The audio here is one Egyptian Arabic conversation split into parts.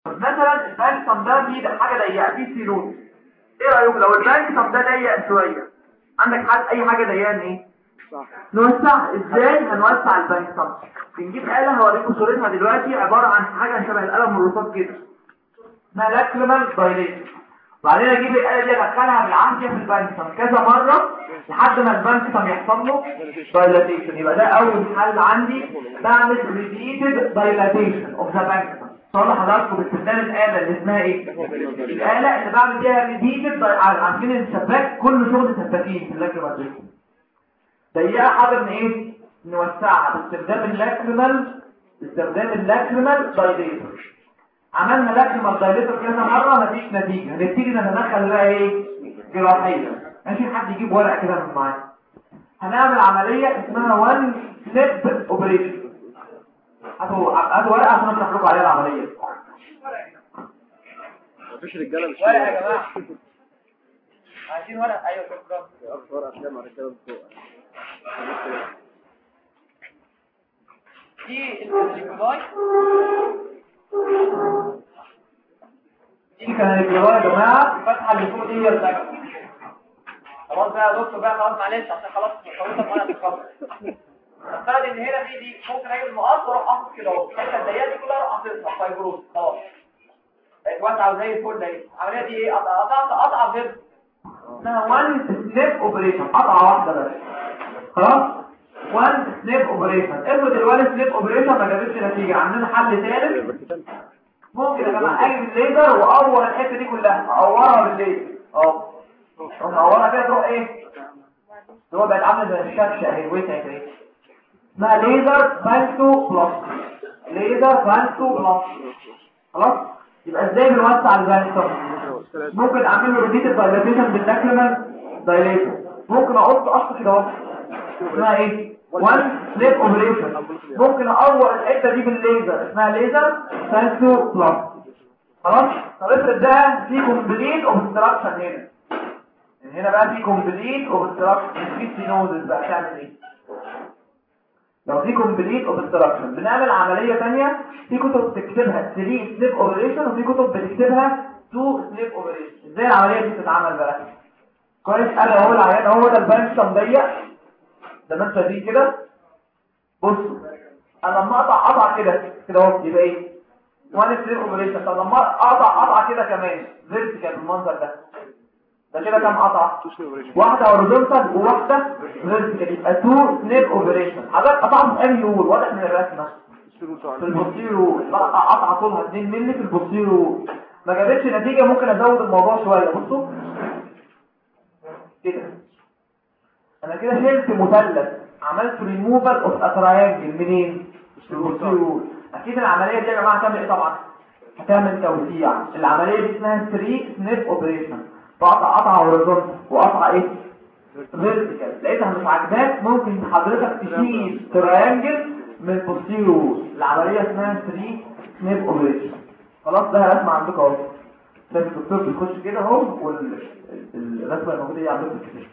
مثلا البانكتم ده فيه حاجه ضيقه فيه سيلون ايه رايك لو البانكتم ده ضيق شويه عندك حد اي حاجه ضيقان ايه صح نوسع ازاي هنوسع البانكتم بنجيب آلة هوريكم صورتها دلوقتي عبارة عن حاجة شبه القلم الرصاص كده اسمها لاكريمال دايليت وبعدين اجيب الآلة دي ادخلها بالعافية في البانكتم كذا مرة لحد ما البانكتم يحصل له دايلاتيشن يبقى ده اول حل عندي بعمل ريبيتد دايلاتيشن اوف ذا بانكتم صلح حضراتكم باستخدام الآلة اللي اسمها ايه الآلة اللي بعمل بيها ريبيتد عارفين السباك كل شغل سباكين في اللاكريمال دايليت ضيقة حاجة من ايه نوسعها باستخدام اللاكريمال باستخدام اللاكريمال دايليتور عملنا لاكريمال دايليتور كذا مرة مفيش نتيجة هنبتدي نتدخل بقى ايه جراحية ماشي حد يجيب ورق كده من معايا هنعمل عملية اسمها وان سليب اوبريشن هاتوا هاتوا ورقة عشان اشرح لكم عليها العملية مفيش رجاله مش ورقة يا جماعة عايزين ورق ايوه شكرا اكبر افلام على رجاله بتوع دي الكلاي دي كان الكلاي يا جماعه الفتحه اللي فوق دي هي الزجاجه خلاص بقى يا دكتور بقى خلاص معلش عشان خلاص خلصت وانا هتتخبط نفترض ان هنا دي دي ممكن اجيب المقص واروح حاطط كده اهو الحته الضيقه دي كلها اروح حاططها فايبروز خلاص بقت واسعه وزي الفل اهي العمليه دي ايه قطع قطع قطع غير اسمها وان سليب اوبريشن قطعه واحده بس خلاص وان سليب اوبريشن افرض الوان سليب اوبريشن ما جابتش نتيجه عندنا حل ثالث ممكن يا جماعه اجيب الليزر واقور الحته دي كلها اقورها بالليزر اهو تروح اقورها كده تروح ايه هو بقت عامله زي الشكشه اهي ويتها اهي اسمها ليزر فانتو بلس ليزر فانتو بلس خلاص يبقى ازاي بنوسع الفانتو ممكن اعمل له ريبيتد دايلاتيشن باللاكريمال دايليتور ممكن احط قص كده اهو اسمها ايه وان سليب اوبريشن ممكن اقور الحته دي بالليزر اسمها ليزر سانسو بلس خلاص طب افرض ده في كومبليت اوبستراكشن هنا هنا بقى في كومبليت اوبستراكشن في سينوزس بقى تعمل ايه لو في كومبليت اوبستراكشن بنعمل عمليه ثانيه في كتب بتكتبها 3 سليب اوبريشن وفي كتب بتكتبها 2 سليب اوبريشن ازاي العمليه دي بتتعمل بقى كويس انا اهو العيان هو ده البنشم ضيق ده ما انت دي كده بصوا انا لما اقطع قطعه كده كده اهو يبقى ايه وان سليب اوبريشن طب لما اقطع قطعه كده كمان فيرتيكال بالمنظر ده ده كده كام قطعه واحده هوريزونتال وواحده فيرتيكال يبقى 2 سليب اوبريشن حضرتك قطعت في انهي يول واضح من الرسمه في البوستيرو قطعه طولها 2 مللي في البوستيرو ما جابتش نتيجه ممكن ازود الموضوع شويه بصوا كده انا كده شلت مثلث عملت ريموفال اوف اتراينجل منين البوستيرو اكيد العمليه دي يا جماعه هتعمل ايه طبعا هتعمل توسيع العمليه دي اسمها 3 سنيب اوبريشن تقطع قطعه هوريزونتال وقطعه ايه فيرتيكال لقيتها مش عاجباك ممكن حضرتك تشيل تراينجل من البوستيرو العمليه اسمها 3 سنيب اوبريشن خلاص ده رسمه عندكم اهو شايف الدكتور بيخش كده اهو والرسمه الموجوده دي عندكم كده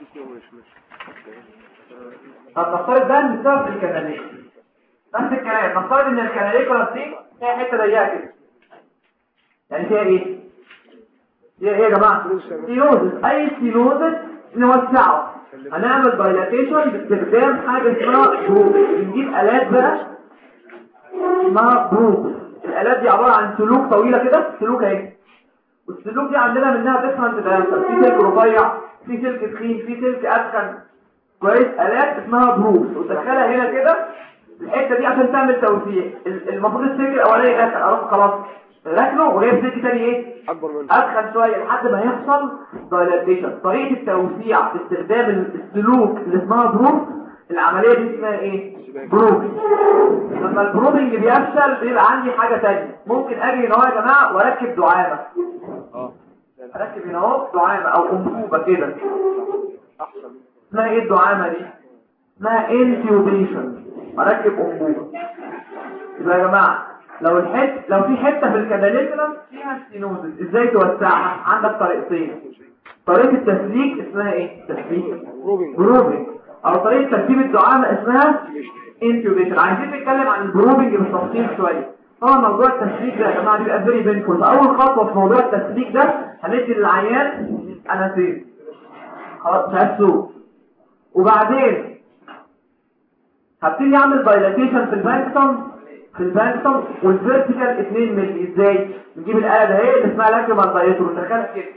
طب نفترض ده ان بسبب الكناليك نفس الكلام نفترض ان الكناليكولاس دي فيها حته ضيقه كده يعني فيها ايه فيها ايه يا جماعه سينوزس اي سينوزس نوسعه هنعمل دايلاتيشن باستخدام حاجه اسمها بروب بنجيب الات بقى اسمها بروب الالات دي عباره عن سلوك طويله كده سلوك اهي والسلوك دي عندنا منها ديفرنت دايمتر في سلك رفيع في سلك تخين في سلك ادخن كويس الات اسمها بروب وتدخلها هنا كده الحته دي عشان تعمل توسيع المفروض السلك الاولاني يدخل اروح خلاص ركنه وجايب سلك تاني ايه اكبر من ادخل شويه لحد ما يحصل دايلاتيشن طريقه التوسيع باستخدام السلوك اللي اسمها بروب العمليه دي اسمها ايه بروب لما البروبنج بيفشل بيبقى عندي حاجه ثانيه ممكن اجي هنا اهو يا جماعه واركب دعامه اه اركب هنا اهو دعامه او انبوبه كده احسن اسمها ايه الدعامه دي اسمها انتيوبيشن اركب انبوبه يبقى يا جماعه لو الحته لو في حته في الكاداليكولم فيها ستينوزس ازاي توسعها عندك طريقتين طريقه التسليك اسمها ايه تسليك روبنج بروبنج او طريقه تركيب الدعامه اسمها انتيوبيشن عايزين نتكلم عن البروبنج بالتفصيل شويه طبعا موضوع التسليك ده يا جماعه بيبقى فيري بينفول فاول خطوه في موضوع التسليك ده هندي للعيان اناسيب خلاص تحسوا وبعدين هبتدي اعمل دايلاتيشن في البانكتوم في البانكتوم والفيرتيكال 2 مللي ازاي نجيب الاله ده هي اللي اسمها لاكريمال دايتور وندخلها كده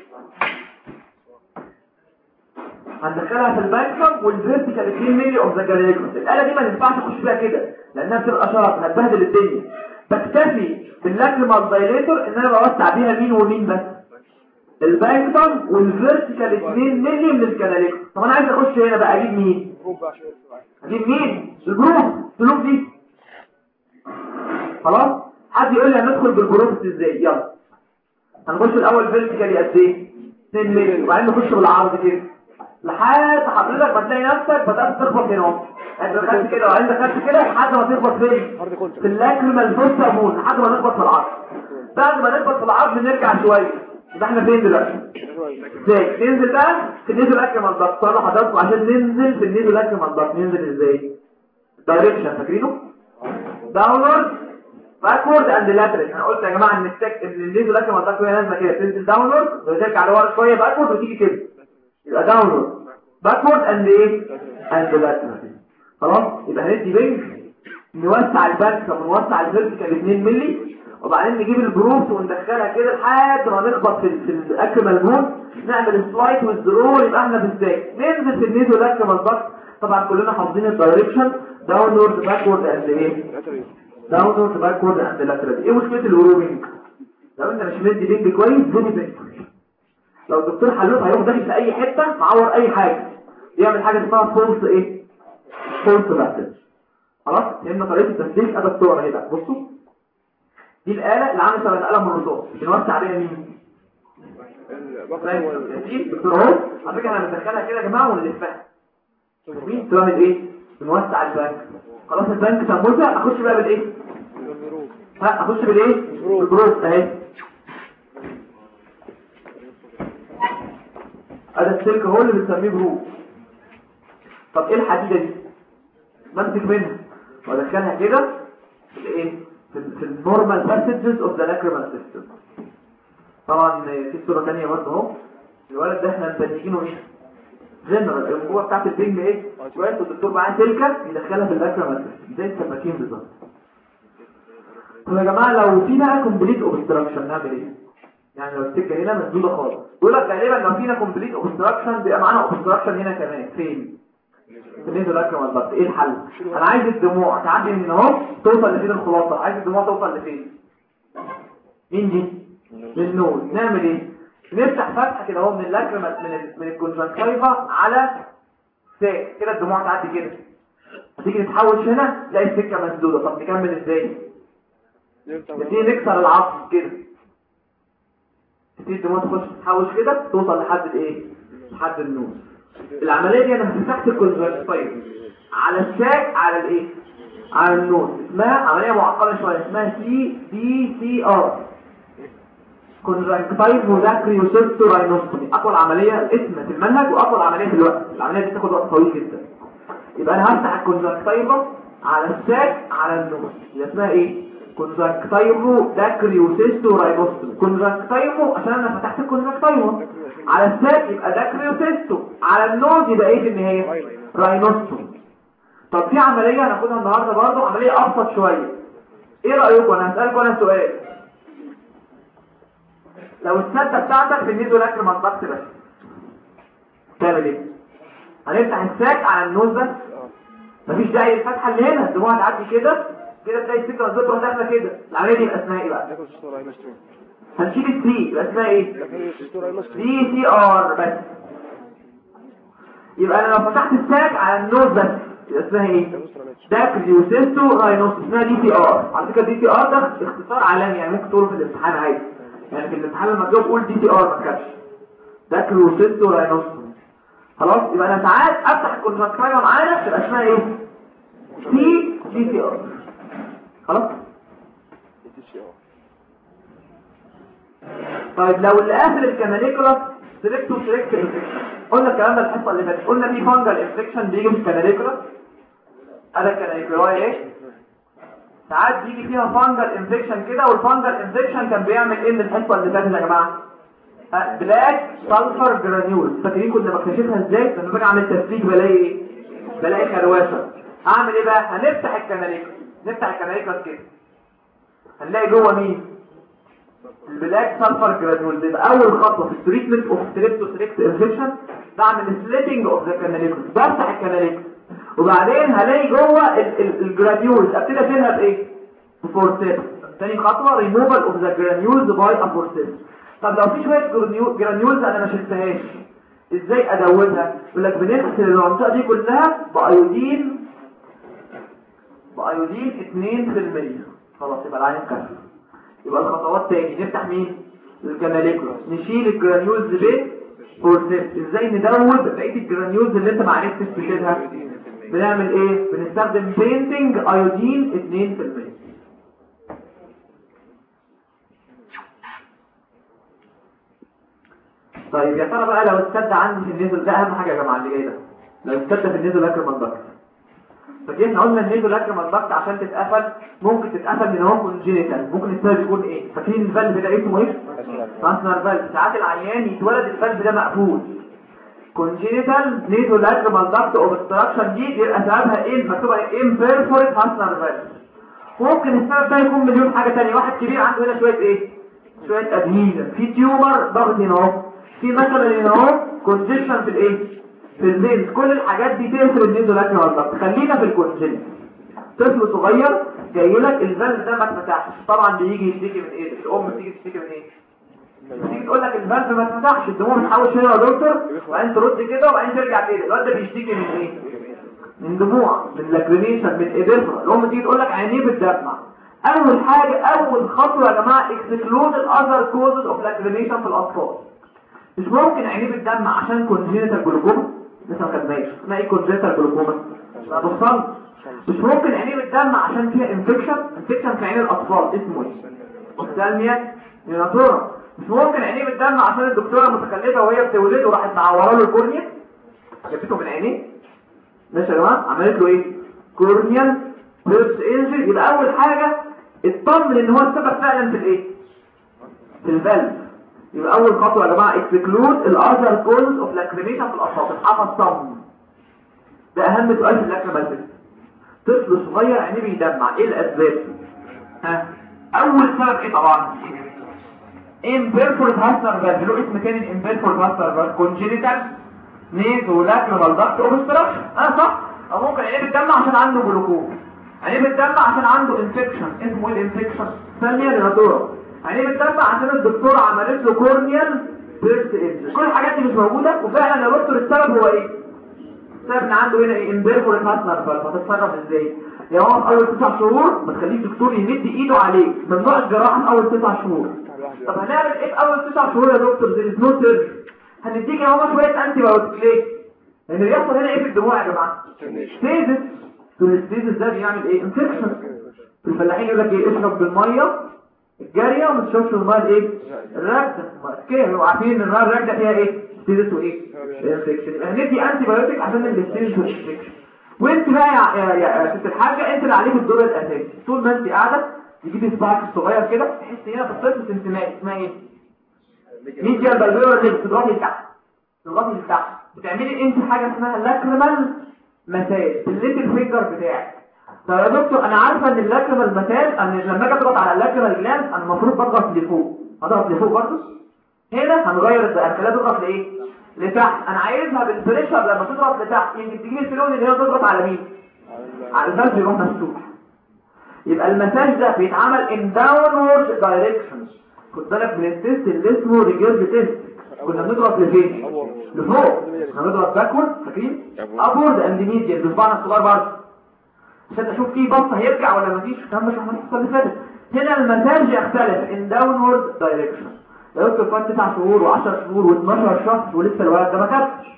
هندخلها في البانكتوم والفيرتيكال 2 مللي اوف ذا جاليكوس الاله دي ما ينفعش اخش فيها كده لانها بتبقى شرط هتبهدل الدنيا بكتفي باللاكريمال دايليتور ان انا بوسع بيها مين ومين بس البانكتوم والفيرتيكال 2 مللي من الكناليكوس طب انا عايز اخش هنا بقى اجيب مين اجيب مين الجروب سلوك دي خلاص حد يقول لي هندخل بالجروب ازاي يلا هنخش الاول فيرتيكالي قد ايه 2 مللي وبعدين نخش بالعرض كده لحد حضرتك ما تلاقي نفسك بدات تخبط هنا اهو انت دخلت كده وانت دخلت كده لحد ما تخبط فين في اللاكريمال فوسا مون لحد ما نخبط في العرض بعد ما نخبط في العرض نرجع شويه يبقى احنا فين دلوقتي ازاي ننزل بقى في النيزل لاكريمال ضغط صلوا حضراتكم عشان ننزل في النيزل لاكريمال ضغط ننزل ازاي دايركشن فاكرينه داونورد باكورد اند لاترال انا قلت يا جماعه ان التك ان النيزل لاكريمال ضغط هي لازمه كده تنزل داونورد وترجع لورا شويه باكورد وتيجي كده يبقى داونورد باكورد اند ايه اند لاترال خلاص يبقى هندي بينج نوسع الباك ونوسع الفيرتيكال 2 مللي وبعدين نجيب الجروبس وندخلها كده لحد ما نخبط في في الاكريمال بون نعمل سلايد والزرور يبقى احنا في الساك ننزل في النيزو الاكريمال ضغط طبعا كلنا حافظين الدايركشن داونورد باكورد اند ايه داونورد باكورد اند لاترال ايه مشكله الوروبنج لو انت مش مدي بينج كويس فيني بينج لو الدكتور حلوت هيروح داخل في اي حته معور اي حاجه يعمل حاجه اسمها فولس ايه فولس مسج خلاص لان طريقه التسليك ادى الصور اهي بقى بصوا دي الآلة اللي عامله شبه قلم الرصاص بنوسع بيها مين؟ دي دكتور اهو على فكره احنا بندخلها كده يا جماعه ونلفها مين تعمل ايه؟ بنوسع البنك خلاص البنك سموزه اخش بقى بالايه؟ ها اخش بالايه؟ بالجروب اهي هذا السلك هو اللي بنسميه جروب طب ايه الحديده دي؟ بمسك منها وادخلها كده في الايه؟ في النورمال passages of the lacrimal system طبعا في صورة تانية برضه اهو الولد ده احنا مبنيينه ايه جنرال القوة بتاعت البنج ايه كويس والدكتور معاه سلكة يدخلها في اللاكريمال سيستم زي السماكين بالظبط طب يا جماعة لو في بقى كومبليت اوبستراكشن نعمل ايه يعني لو السكة هنا مسدودة خالص يقول لك غالبا لو فينا كومبليت اوبستراكشن بيبقى معانا اوبستراكشن هنا كمان فين في النيزو لاكريمال ضغط ايه الحل انا عايز الدموع تعدي من اهو توصل لفين الخلاصه عايز الدموع توصل لفين مين دي للنوز نعمل ايه نفتح فتحه كده اهو من اللاكريمال من ال... من الكونجكتيفا على ساك كده الدموع تعدي كده تيجي نتحوش هنا تلاقي السكه مسدوده طب نكمل ازاي نبتدي نكسر العصب كده تبتدي الدموع تخش تتحوش كده توصل لحد الايه لحد النوز العملية دي انا فتحت الكونجكتيف على الساك على الايه على النوز اسمها عملية معقدة شوية اسمها سي دي سي ار كونجكتيف موداكريوسيستو راينوستومي اطول عملية اسم في المنهج واطول عملية في الوقت العملية دي بتاخد وقت طويل جدا يبقى انا هفتح الكونجكتيف على الساك على النوز هي اسمها ايه كونجكتيفو داكريوسيستو راينوستومي كونجكتيفو عشان انا فتحت الكونجكتيفو على الساك يبقى داكريوسيستو على النوز يبقى ايه في النهايه راينوستو طب في عمليه هناخدها النهارده برضه عمليه ابسط شويه ايه رايكم انا هسالكم انا سؤال لو السده بتاعتك في النيزو لاكريمال ضغط بس تعمل ايه هنفتح الساك على النوز بس مفيش داعي الفتحه اللي هنا الدموع هتعدي كده كده تلاقي السكه مسدوده تروح داخله كده العمليه دي يبقى اسمها ايه بقى هنشيل السي يبقى اسمها ايه دي سي ار بس يبقى انا لو فتحت الساك على النوز بس يبقى اسمها ايه داكريوسيستو راينوس اسمها دي سي ار على فكره دي سي ار ده اختصار عالمي يعني ممكن تقوله في الامتحان عادي يعني في الامتحان لما تجاوب قول دي سي ار ما تكتبش داكريوسيستو راينوس خلاص يبقى انا ساعات افتح الكونتراكتايل معانا تبقى اسمها ايه سي دي سي ار خلاص طيب لو اللي قافل الكاناليكولاس سيلكتو سيلكت انفكشن قلنا الكلام ده الحصه اللي فاتت قلنا في فانجل انفكشن بيجي في الكاناليكولاس هذا الكاناليكولاي ايه ساعات بيجي فيها فانجل انفكشن كده والفانجل انفكشن كان بيعمل ايه من الحصه اللي فاتت يا جماعه بلاك سلفر جرانيول فاكرين كنا بكتشفها ازاي لما باجي اعمل تفريج بلاقي ايه بلاقي خروشه اعمل ايه بقى هنفتح الكناليكس نفتح الكناليكس كده هنلاقي جوه مين البلاك سلفر جرانيول ده اول خطوه في التريتمنت اوف ستريبتوسيركت انفكشن بعمل سليتنج اوف ذا كاناليكس بفتح الكاناليكس وبعدين هلاقي جوه الجرانيولز ابتدي اشيلها بايه بفورسيس تاني خطوه ريموفال اوف ذا جرانيولز باي افورسيس طب لو في شويه جرانيولز انا ما شلتهاش ازاي ادوبها يقول لك بنغسل المنطقه دي كلها بايودين بايودين 2% خلاص يبقى العين كفر يبقى الخطوات تاني نفتح مين الكاناليكوس نشيل الجرانيولز ب فورسيس ازاي ندوب بقيه الجرانيولز اللي انت ما عرفتش تشيلها بنعمل ايه بنستخدم بينتنج ايودين 2% طيب يا ترى بقى لو السد عندي في النزل ده اهم حاجه يا جماعه اللي جاي ده لو السد في النزل اكل منضغط فجينا قلنا النزل اكل منضغط عشان تتقفل ممكن تتقفل من هون كونجينيتال ممكن السبب يكون ايه فاكرين الفالف ده اسمه ايه ترانسنر فالف ساعات العيان يتولد الفالف ده مقفول كونجينيتال نيزو لاكريمال داكت اوبستراكشن دي بيبقى سببها ايه مكتوبه ايه امبيرفورت هاسنر فالف ممكن السبب ده يكون مليون حاجه ثانيه واحد كبير عنده هنا شويه ايه شويه ادهيزن في تيومر ضغط هنا اهو في مثلا هنا اهو كونجيشن في الايه في الفينز كل الحاجات دي تقفل النيزو لاكريمال داكت خلينا في الكونجينيتال طفل صغير جاي لك الفالف ده ما اتفتحش طبعا بيجي يشتكي من ايه الام بتيجي تشتكي من ايه بتيجي تقول لك الفالف ما اتفتحش الدموع بتحوش هنا يا دكتور وبعدين ترد كده وبعدين ترجع كده الواد ده بيشتكي من ايه من دموع من لاكريميشن من ابرفرا الام تيجي تقول لك عينيه بتدمع اول حاجه اول خطوه يا جماعه اكسكلود الاذر كوزز اوف لاكريميشن في الاطفال مش ممكن عينيه بتدمع عشان كونجينيتال جلوكوما لسه ما خدناش اسمها ايه كونجينيتال جلوكوما ما توصلش مش ممكن عينيه بتدمع عشان فيها انفكشن انفكشن في عين الاطفال اسمه ايه اوفتالميا نيوناتورا مش ممكن عينيه بتدمع عشان الدكتوره متخلفه وهي بتولده وراحت معوره له الكورنيا جابته من عينيه ماشي يا جماعه عملت له ايه كورنيال بيرس انجري يبقى اول حاجه اطمن ان هو السبب فعلا في الايه في الفالف يبقى اول خطوه يا جماعه اكسكلود الاذر كوز اوف لاكريميشن في الاطفال اتحفظ صم ده اهم سؤال في اللاكريمال طفل صغير عينيه بيدمع ايه الاسباب ها اول سبب ايه طبعا امبيرفورت هاسنر فالف له اسم تاني امبيرفورت هاسنر فالف كونجينيتال نيزو لاكريمال داكت اوبستراكشن اه صح او ممكن عينيه بتدمع عشان عنده جلوكوما عينيه بتدمع عشان عنده انفكشن اسمه ايه الانفكشن ثانيه ريناتورا عينيه بتدمع عشان الدكتوره عملت له كورنيال بيرس انجري كل الحاجات دي مش موجوده وفعلا يا دكتور السبب هو ايه السبب ان عنده هنا ايه امبيرفورت هاسنر فالف هتتصرف ازاي يا هو في اول تسع شهور ما تخليش دكتور يمد ايده عليه ممنوع الجراحه في اول تسع شهور طب هنعمل ايه في اول تسع شهور يا دكتور زي نو سيرجري هنديك يا ماما شويه انتي بايوتيك ليه لان اللي بيحصل هنا ايه في الدموع يا جماعه ستيزس الستيزس ده بيعمل ايه انفكشن الفلاحين يقول لك ايه اشرب بالميه الجاريه وما تشربش الميه الايه الراكده كده وعارفين ان الميه الراكده فيها ايه ستيزس وايه انفكشن يبقى هندي انتي بايوتيك عشان الستيزس والانفكشن وانت بقى يا يا يا ست الحاجه انت اللي عليك الدور الاساسي طول ما انت قاعده تجيبي صباعك الصغير كده تحس هنا في الطفل سنتيمات اسمها ايه ميديا بالبيور اللي بتضغطي لتحت تضغطي لتحت بتعملي انت حاجه اسمها لاكريمال مساج الليتل فينجر بتاعك طب يا دكتور انا عارفه ان اللاكريمال مساج ان لما اجي اضغط على اللاكريمال جلاند انا المفروض بضغط لفوق اضغط لفوق برضه هنا هنغير الضغط خليها تضغط لايه لتحت انا عايزها بالبريشر لما تضغط لتحت يمكن تجيب الفلون اللي هي تضغط على مين على الفالف يروح مفتوح يبقى المساج ده بيتعمل ان داونورد دايركشن خد بالك من التست اللي اسمه ريجيرج تيست كنا بنضغط لفين لفوق هنضغط باكورد فاكرين ابورد اند ميديان بصبعنا الصغير برضه عشان اشوف فيه بصه هيرجع ولا مفيش الكلام مش هنحصل اللي فاتت هنا المساج يختلف ان داونورد دايركشن لو كنت فات 9 شهور و10 شهور و12 شهر ولسه الولد ده ما كبش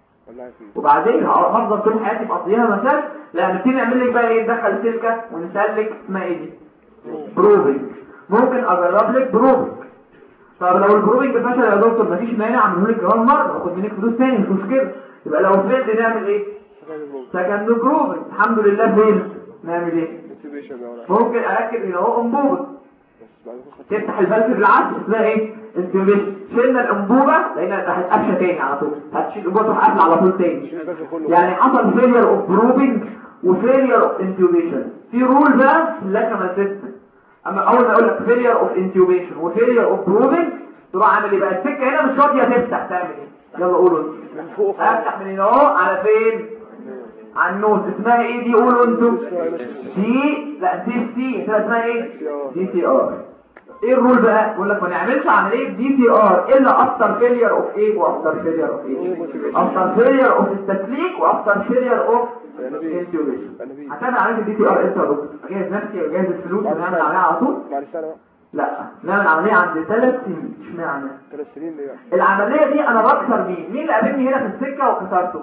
وبعدين هفضل طول حياتي مقضيها مساج لا نبتدي نعمل لك بقى ايه ندخل سلكه ونسلك اسمها ايه دي بروفنج ممكن اجرب لك بروفنج طب لو البروفنج فشل يا دكتور مفيش مانع اعمله لك كمان مره واخد منك فلوس تاني مش مشكله يبقى لو فيلد نعمل ايه سكند بروفنج الحمد لله فين نعمل ايه انتبيشن يا ولد ممكن اركب هنا اهو انبوبه بس بعد كده تفتح الفالف بالعكس اسمها ايه انتوبيشن شلنا الانبوبه لقينا راحت قفشه تاني على طول هتشيل الانبوبه تروح قافله على طول تاني شيل الباقي كله يعني حصل فيلير اوف بروبنج وفيلير اوف انتوبيشن في رول بقى في اللاكريمال سيستم اما اول ما اقول لك فيلير اوف انتوبيشن وفيلير اوف بروبنج تروح عامل ايه بقى السكه هنا مش راضيه تفتح تعمل ايه يلا قولوا من فوق خالص افتح من هنا اهو على فين على النوز اسمها ايه دي قولوا انتوا دي لا دي سي كده اسمها ايه دي سي ار ايه الرول بقى يقول لك ما نعملش عمليه دي سي ار الا افتر فيلير اوف ايه وافتر فيلير اوف ايه افتر فيلير اوف التسليك وافتر فيلير اوف انتيوبيشن هتعمل عمليه الدي سي ار امتى يا دكتور اجهز نفسي واجهز الفلوس ونعمل عمليه على طول بعد سنة بقى لا نعمل عمليه عند ثلاث سنين اشمعنى ثلاث سنين ليه بقى العمليه دي انا بكسر مين مين اللي قابلني هنا في السكه وكسرته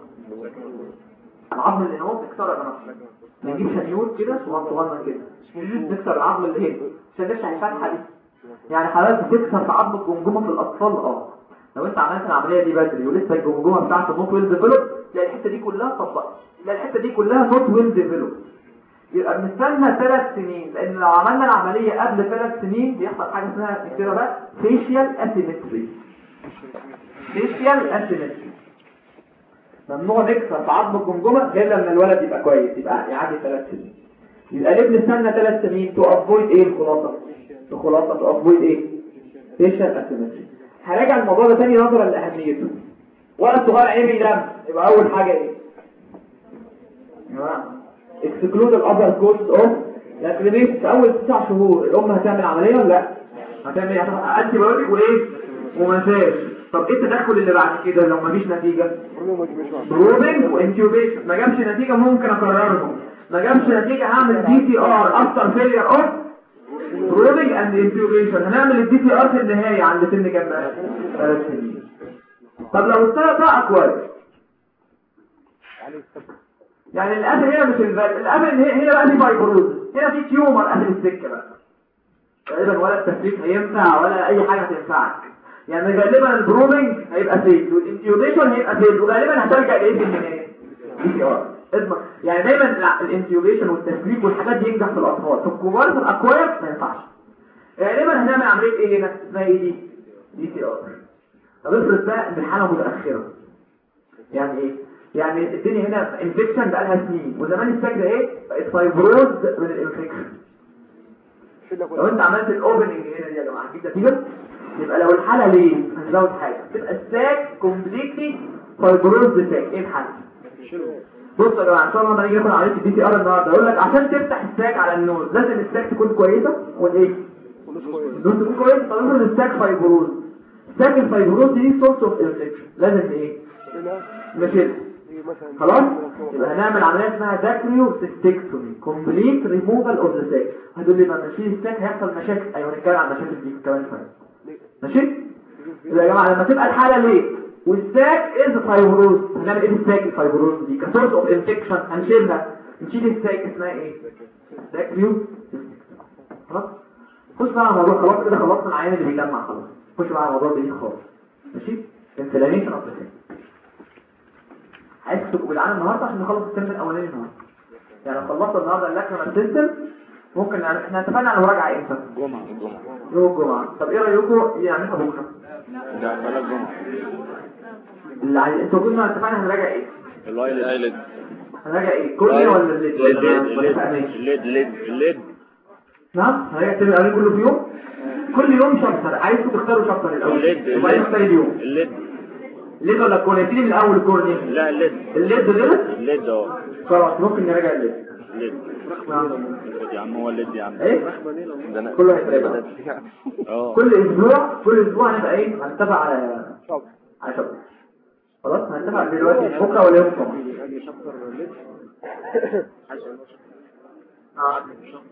العظم اللي هو بتكسره يا جماعه نجيب شنيور كده صغير صغير كده نكسر العظم اللي هنا عشان نفتح الفتحه دي يعني حضرتك بتكسر في عظم الجمجمه في الاطفال اه لو انت عملت العمليه دي بدري ولسه الجمجمه بتاعت النوت ويل ديفلوب تلاقي الحته دي كلها طبقت تلاقي الحته دي كلها نوت ويل ديفلوب يبقى بنستنى ثلاث سنين لان لو عملنا العمليه قبل ثلاث سنين بيحصل حاجه اسمها نكتبها بقى فيشيال اسيمتري فيشيال اسيمتري ممنوع نكسر في عظم الجمجمه غير لما الولد يبقى كويس يبقى يعدي ثلاث سنين يبقى ليه بنستنى ثلاث سنين تو افويد ايه الخلاصه الخلاصه تو افويد ايه فيشل اسيمتري هراجع الموضوع ده تاني نظرا لاهميته ولد صغير عيني بينام يبقى اول حاجه ايه يا جماعه اكسكلود الابر كوست اوف لاكريميت في اول تسع شهور الام هتعمل عمليه ولا لا هتعمل ايه هتاخد انتي بايوتيك وايه ومساج طب ايه التدخل اللي بعد كده لو مفيش نتيجه كله ما تجيبش معاه بروبنج وانتيوبيشن ما جابش نتيجة ممكن اكررهم ما جابش نتيجة هعمل دي تي ار افتر فيلير اوف بروبنج اند انتيوبيشن هنعمل الدي تي ار في النهاية عند سن كام بقى ثلاث سنين طب لو السنة بقى كويس يعني القفل هنا مش الفال القفل هنا هنا بقى في فايبروز هنا في تيومر قبل السكة بقى تقريبا ولا التفريق هينفع ولا اي حاجة هتنفعك يعني غالبا البرومنج هيبقى فيل والانتيوبيشن هيبقى فيل وغالبا هترجع لايه في النهايه دي سي ار اضمن يعني دايما الع- الانتيوبيشن والتسليك والحاجات دي ينجح في الاطفال في الكبار في الاكواير ما ينفعش غالبا هنعمل عمليه ايه هنا اسمها ايه دي دي سي ار طب افرض بقى ان الحاله متاخره يعني ايه يعني الدنيا هنا انفكشن بقى لها سنين وزمان السجده ايه بقت فايبروز من الانفكشن شيل لك لو انت عملت الاوبننج هنا دي يا جماعه هتجيب نتيجه يبقى لو الحاله ليه هنزود حاجه تبقى الساك كومبليتلي فايبروز ساك ايه الحل بص يا جماعه ان شاء الله لما نيجي ناخد عمليه الدي تي ار النهارده اقول لك عشان تفتح الساك على النوز لازم الساك تكون كويسه والايه كله كويس النوز تكون كويسه طب افرض الساك فايبروز الساك الفايبروز دي سورس اوف انفكشن لازم ايه شيلها نشيل يجي مثلا خلاص يبقى هنعمل عمليه اسمها داكريو سيستكتومي كومبليت ريموفال اوف ذا ساك هتقول لي ما نشيل الساك هيحصل مشاكل ايوه هنتكلم عن المشاكل دي كمان شويه ماشي يبقى يا جماعه لما تبقى الحاله ليه والساك از فايبروز هنعمل ايه بالساك الفايبروز دي كسورس اوف انفكشن هنشيلها نشيل الساك اسمها ايه داكريو خلاص خش بقى على الموضوع خلاص كده خلصنا العيان اللي بيجمع خلاص خش بقى على الموضوع الجديد خالص ماشي انفلاميشن اوف ذا ساك عايز تبقوا جدعان النهارده عشان نخلص الترم الاولاني النهارده يعني لو خلصنا النهارده اللاكريمال سيستم ممكن يعني احنا اتفقنا على مراجعه امتى جمعة جمعة يوم الجمعه طب ايه رايكم نعملها بكره ده بلا جمعة اللي عايز انتوا قلنا اتفقنا هنراجع ايه اللايلد اللايلد هنراجع ايه كل ولا الليد ولا ما- ولا فاهمين الليد الليد الليد نعم هنراجع الترم الاولاني كله في يوم كل يوم شابتر عايزكم تختاروا شابتر الاول الليد وبعدين نختار اليوم الليد الليد ولا الكورني نبتدي من الاول الكورني لا الليد الليد غلط الليد اه خلاص ممكن نراجع الليد الليد نعم. الليد يا عم هو الليد يا عم ايه ده انا كله هيتراجع اه كل اسبوع كل اسبوع هنبقى ايه هنتفق على طب على شابتر خلاص هنتفق دلوقتي بكره ولا يوم الجمعه يعني شابتر الليد آه.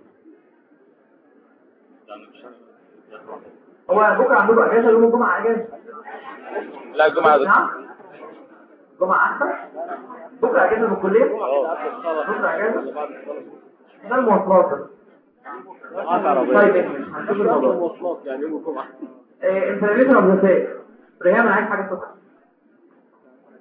هو بكره عندكم اجازه يوم الجمعه اجازه لا الجمعة نعم جمعه احسن بكره اجازه من الكليه اه بكره اجازه ده المواصلات ده. طيب هنشوف الموضوع مواصلات يعني يوم الجمعة إيه، انفلاميشن اوف ذا ساك ريهام انا عايز حاجه سكر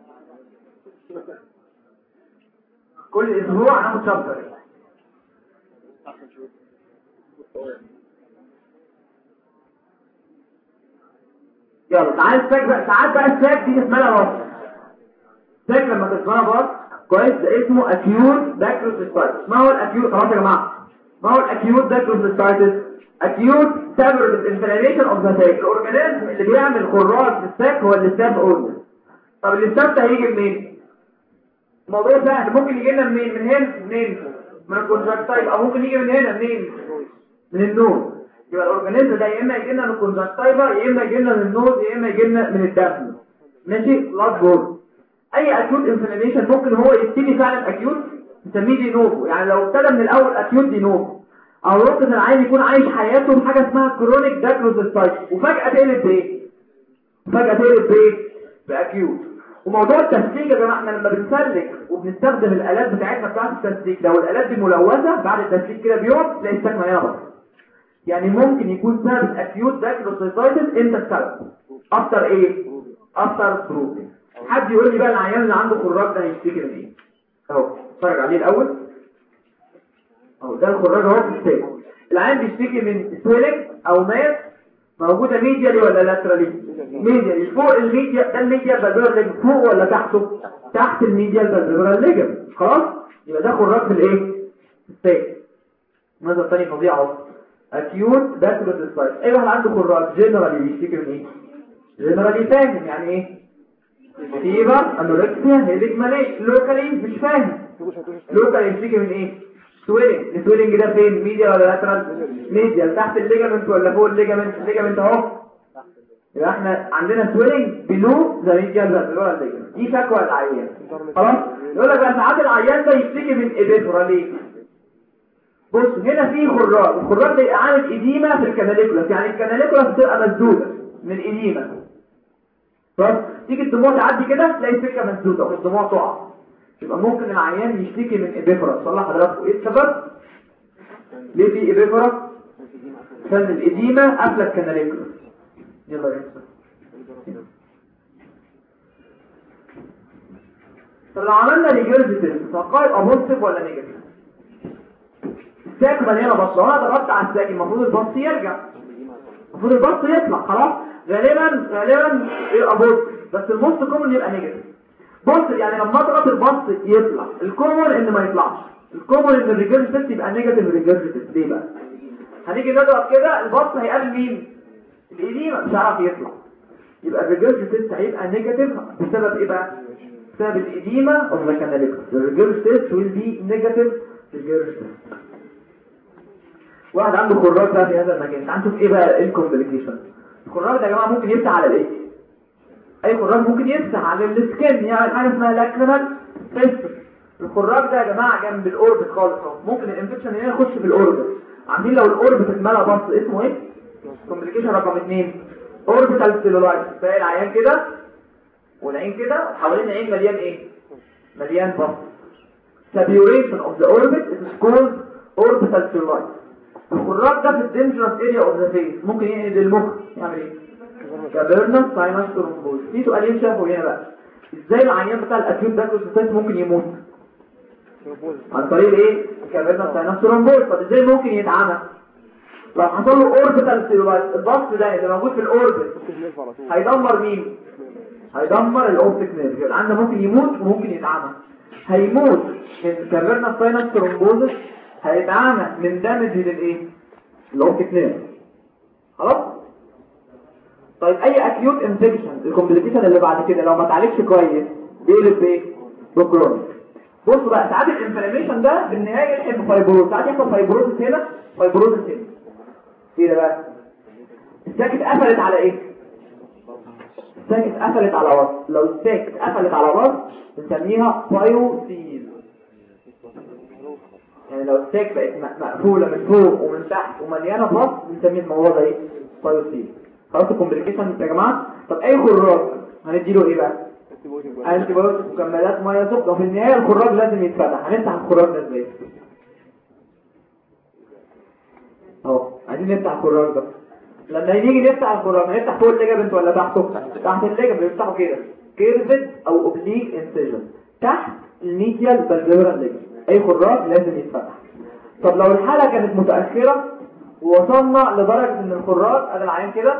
كل اسبوع هناخد شابتر يلا تعال الساك بقى ساعات بقى الساك دي اسمها بص الساك لما تسمعها بص كويس ده اسمه اكيوت داكروسيستايتس ما هو الاكيوت خلاص يا جماعه ما هو الاكيوت داكروسيستايتس اكيوت سبب انفلاميشن اوف ذا ساك الاورجانيزم اللي بيعمل خراج في الساك هو الاستاف اورجن طب الاستاف ده هيجي منين الموضوع سهل ممكن يجي لنا منين من هنا منين من الكونجكتايف او ممكن يجي من هنا منين من النوم يبقى الاورجانيزم ده يا اما يجي لنا من الكونجكتايفا يا اما يجي لنا من النوز يا اما يجي لنا من الدم ماشي بلاد بورد اي اكيوت انفلاميشن ممكن هو يبتدي فعلا اكيوت نسميه دي نوفو يعني لو ابتدى من الاول اكيوت دي نوفو او ممكن العيان يكون عايش حياته بحاجه اسمها كرونيك داكروزيستايتس وفجاه تقلب بايه فجاه تقلب بايه باكيوت وموضوع التسليك يا جماعه احنا لما بنسلك وبنستخدم الالات بتاعتنا بتاعت التسليك لو الالات دي ملوثه بعد التسليك كده بيوم تلاقي السكنه هنا بس يعني ممكن يكون سبب اكيوت داكروسيتايتس انت السبب افتر ايه افتر بروبلم حد يقول لي بقى العيان اللي عنده خراج ده هيشتكي من ايه اهو اتفرج عليه الاول اهو ده الخراج اهو في الستيج العيان بيشتكي من سويلنج او ماس موجوده ميديالي ولا لاترالي ميديالي فوق الميديا ده الميديا بالفيرال فوق ولا تحته تحت الميديا بالفيرال ليجن خلاص يبقى ده خراج في الايه في الستيج النظر الثاني فظيع اهو اكيوت داكروسيتايتس اي واحد عنده خراج جنرالي بيشتكي من ايه جنرالي فاهم يعني ايه فيبر انوركسيا هيديك ماليش لوكالي مش فاهم لوكالي بيشتكي من ايه سويلنج السويلنج ده فين ميديا ولا لاترال ميديا تحت الليجامنت ولا فوق الليجامنت الليجامنت اهو يبقى احنا عندنا سويلنج بلو ذا ميديا ذا الليجامنت دي شكوى العيان خلاص يقول لك بقى ساعات العيان ده يشتكي من ايبيثورا ليه بص هنا في خراج الخراج ده يبقى عامل اديمه في الكناليكولاس يعني الكناليكولاس بتبقى مسدوده من الاديمه خلاص تيجي الدموع تعدي كده تلاقي السكه مسدوده والدموع تقع يبقى ممكن العيان يشتكي من ايبيفرا صلح حضراتكم ايه السبب ليه في ايبيفرا عشان الاديمه قافله الكناليكولاس يلا يا أستاذ. طب لو عملنا ريجرجيتيف فقال ابوزيتيف ولا نيجاتيف الساك مليانه بص لو انا ضغطت على الساك المفروض البص يرجع المفروض البص يطلع خلاص غالبا غالبا يبقى بص بس البص كومن يبقى نيجاتيف بص يعني لما اضغط البص يطلع الكومن ان ما يطلعش الكومن ان الريجرجيتيف يبقى نيجاتيف ريجرجيتيف ليه بقى هنيجي نضغط كده البص هيقابل مين الإديمة مش هيعرف يطلع يبقى الريجرجيتيف هيبقى نيجاتيف بسبب ايه بقى بسبب الإديمة of the canalicus the regurgitation will be negative regurgitation واحد عنده خراج بقى في هذا المكان تعال نشوف ايه بقى الكومبليكيشن الخراج ده يا جماعه ممكن يفتح على الايه اي خراج ممكن يفتح على السكن يعني حاجه اسمها لاكريمال فيستر الخراج ده يا جماعه جنب الاوربت خالص اهو ممكن الانفكشن هنا يخش في الاوربت عارفين لو الاوربت اتملى بص اسمه ايه كومبليكيشن رقم 2 اوربيتال سيلولايت تلاقي العيان كده والعين كده حوالين العين مليان ايه مليان بص سابيوريشن اوف ذا اوربت is called orbital cellulitis الخراج ده في الدينجرس اريا اوف ذا فيس ممكن ينقل المخ يعمل ايه كابرنا ساينس ترومبوز في سؤالين شافوا هنا بقى ازاي العيان بتاع الاكيوت داكروسيتايتس ممكن يموت عن طريق ايه كابرنا ساينس ترومبوز طب ازاي ممكن يتعمل لو حصل له اوربيتال سيلولايت البص ده اللي موجود في الاوربت هيدمر مين هيدمر الاوبتيك نيرف يبقى عندنا ممكن يموت وممكن يتعمى هيموت من كافيرنا ساينس ترومبوزس هيتعمى من دامج للايه الاوبتيك نيرف خلاص طيب اي اكيوت انفكشن الكومبليكيشن اللي بعد كده لو ما اتعالجش كويس بيقلب بايه بكرونيك بصوا بقى ساعات الانفلاميشن ده بالنهايه يلحق بفايبروز ساعات يحصل فايبروز هنا فايبروز هنا ايه ده بقى الساكت قفلت على ايه الساكت قفلت على وسط لو الساكت قفلت على وسط بنسميها بايوسيل يعني لو الساكت بقت م- مقفوله من فوق ومن تحت ومليانه بلط بنسميه الموضوع ده ايه بايوسيل خلاص الكومبليكيشن يا جماعه طب اي خراج هنديله ايه بقى انتي بايوتيك مكملات ميه سخنه وفي النهايه الخراج لازم يتفتح هنفتح الخراج ده ازاي اهو عايزين نفتح الخراج ده لما نيجي نفتح الخراج هنفتح فوق الليجامنت ولا تحته تحت الليجامنت بنفتحه كده كيرفد او اوبليك انسيجن تحت الميديال بالفيرال ليجامنت اي خراج لازم يتفتح طب لو الحالة كانت متأخرة ووصلنا لدرجة ان الخراج ادي العيان كده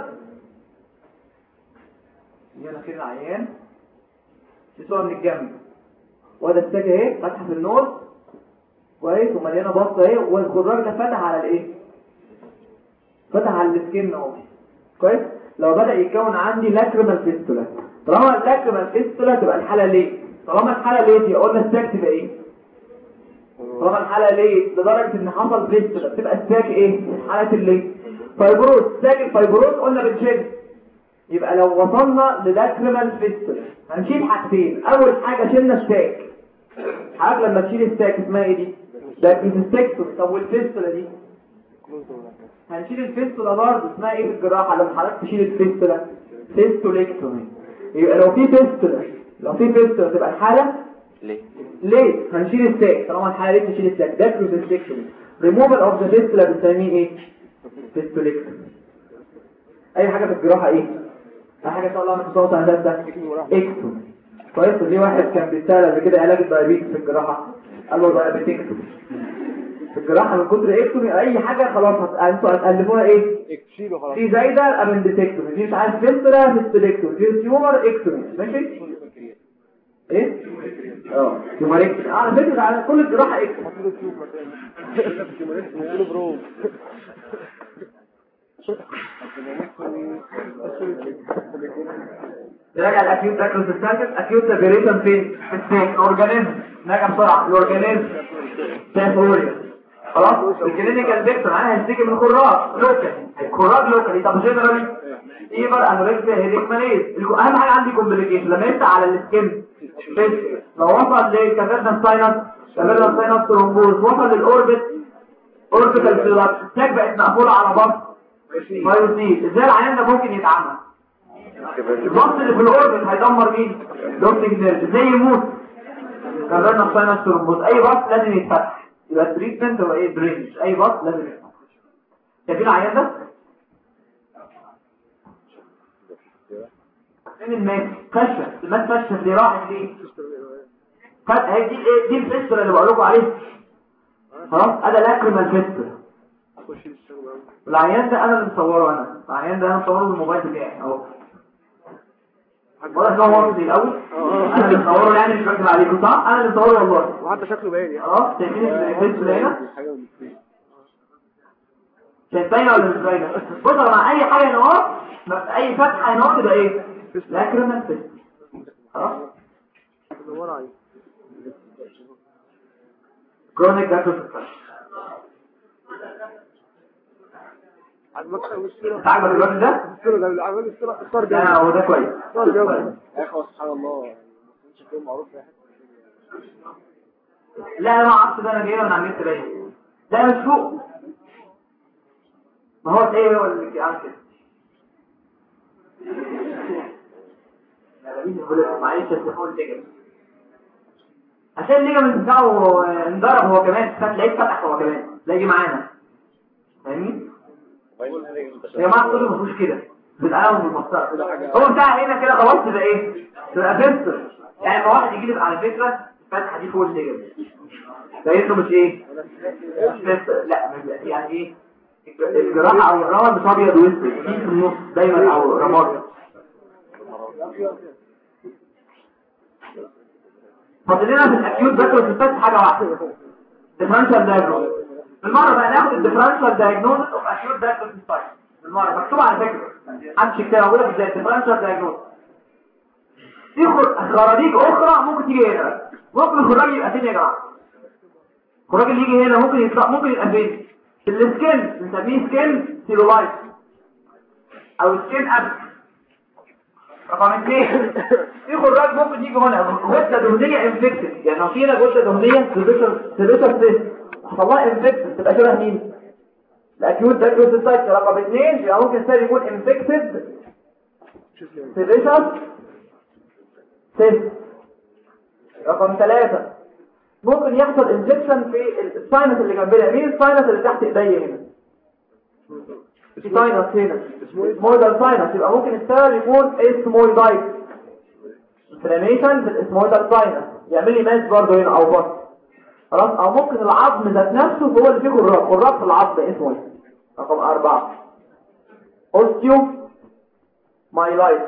هنا كده العيان دي صورة من الجنب وده الساكة اهي فاتحة في النور كويس ومليانة بطة اهي والخراج ده فتح على الايه فتح على السكين اهو كويس لو بدأ يتكون عندي لاكريمال فيستولا طالما اللاكريمال فيستولا تبقى الحالة ليه طالما الحالة ليه يبقى قلنا الساك تبقى ايه طالما الحالة ليه لدرجة ان حصل فيستولا بتبقى الساك ايه حالة الليه فايبروز ساك الفايبروز قلنا بنشد يبقى لو وصلنا للاكريمال فيستولا هنشيل حاجتين اول حاجة شلنا الساك حاجة لما تشيل الساك اسمها ايه دي ده الفيستكتومي طب والفيستولا دي هنشيل الفيستولا برضه اسمها ايه في الجراحه لما حضرتك تشيل الفيستولا فيستوليكتومي يبقى لو في فيستولا لو في فيستولا تبقى الحاله ليه ليه هنشيل الساك طالما الحاله ليه تشيل الساك ده كروزيستكتومي ريموفال اوف ذا فيستولا بنسميه ايه فيستوليكتومي اي حاجه في الجراحه ايه اي حاجه ان شاء الله من صوت هندسه اكتومي كويس ودي واحد كان بيسال قبل كده علاج الدايابيتس في الجراحه قال له دايابيتكتومي في الجراحه من كتر اكتومي اي حاجه خلاص هت- انتوا هتالفوها ايه شيله خلاص في زايده ابندكتومي في مش عارف فيستولا فيستوليكتومي في تيومر اكتومي ماشي ايه اه تيومريكتومي على فكره على كل الجراحه اكتومي له برو نراجع الاكيوت داكروسيستاتيس اكيوت سيبريشن فين في السيك اورجانيزم نراجع بسرعه الاورجانيزم تيمبوريا خلاص الكلينيكال فيكتور انا هشتكي من خراج لوكال خراج لوكال طب جنرالي ايفر انوركسيا هيديك ماليز اهم حاجه عندي كومبليكيشن لما يفتح على السكين فيس لو وصل لكافيرنا ساينس كافيرنا ساينس ترومبوز وصل للاوربت اوربيتال فيلابس الساك بقت مقفوله على بطن مايوسيس ازاي العيان ده ممكن يتعمل الضغط اللي في الاوربت هيدمر مين دوبتنج نيرف زي يموت كررنا ساينس ترومبوز اي بط لازم يتفتح يبقى التريتمنت هو ايه درينج اي بط لازم يتفتح شايفين العيان ده فين الماس كشف الماس كشف دي راحت ليه فات هي دي ايه دي الفيستر اللي بقول لكم عليه خلاص ادي لاكريمال فيستر العيان ده انا اللي مصوره انا العيان ده انا مصوره بالموبايل بتاعي اهو واضح ان هو واصل الاول انا اللي مصوره يعني مش بكذب عليكم صح انا اللي مصوره والله وحتى شكله باين يعني اه شايفين الفيستر هنا حاجه من الاثنين شايف باينه ولا مش باينه بص مع اي حاجه هنا اهو ما في اي فتحه هنا اهو تبقى ايه لاكريمال فيستر خلاص دور عليه كرونيك داكروسيستر عجبك الصوره انت عاجبك الراجل ده الصوره ده عجبك الصوره الصوره ده ده هو ده كويس الصوره ده يا اخي سبحان الله شكله معروف في حته لا انا ما اعرفش ده انا جايبه من على النت باين ده مش فوق ما هو ايه هو اللي عامل كده معلش التليفون تجري عشان الليجامنت بتاعه انضرب هو كمان فتلاقيه فتح هو كمان لا يجي معانا فاهمين يا جماعه الطب ما فيهوش كده بالقلم والمسطره هو بتاع هنا كده خلاص تبقى ايه تبقى فيستر يعني لما واحد يجي لك على فكره الفتحه دي فوق الليجامنت ده انه مش ايه مش فيستر لا مش يعني ايه الجراحه او الرمل مش ابيض واسود في في النص دايما او رماد فاضل لنا في الاكيوت باكل في الفتح حاجه واحده ديفرنشال دايجنوز بالمره بقى ناخد الديفرنشال دايجنوز اوف اكيوت باكل في الفتح بالمره مكتوب على فكره محدش يكتبها موجوده ازاي الديفرنشال دايجنوز في خر- خراريج اخرى ممكن تيجي هنا ممكن الخراج يبقى فين يا جماعه الخراج اللي يجي هنا ممكن يطلع ممكن يبقى فين في السكين بنسميه سكين سيلولايت او سكين ابس رقم اثنين في خراج ممكن يجي هنا غده دهنيه انفكتد يعني لو في هنا غده دهنيه سيلوشر سيست حصل لها انفكتد تبقى شبه مين الاكيوت داكروسيتايت رقم اثنين يبقى ممكن السيل يكون انفكتد سيلوشر سيست رقم ثلاثة ممكن يحصل انجكشن في الساينس اللي جنبنا مين الساينس اللي تحت ايديا هنا في ساينس هنا اسمويدال ساينس يبقى ممكن السبب يكون اسمويدايت انفلاميشن في الاسمويدال ساينس يعمل لي ماس برضه هنا او بط خلاص او ممكن العظم ذات نفسه هو اللي فيه خراج خراج في العظم اسمه ايه رقم أربعة اوستيو مايلايت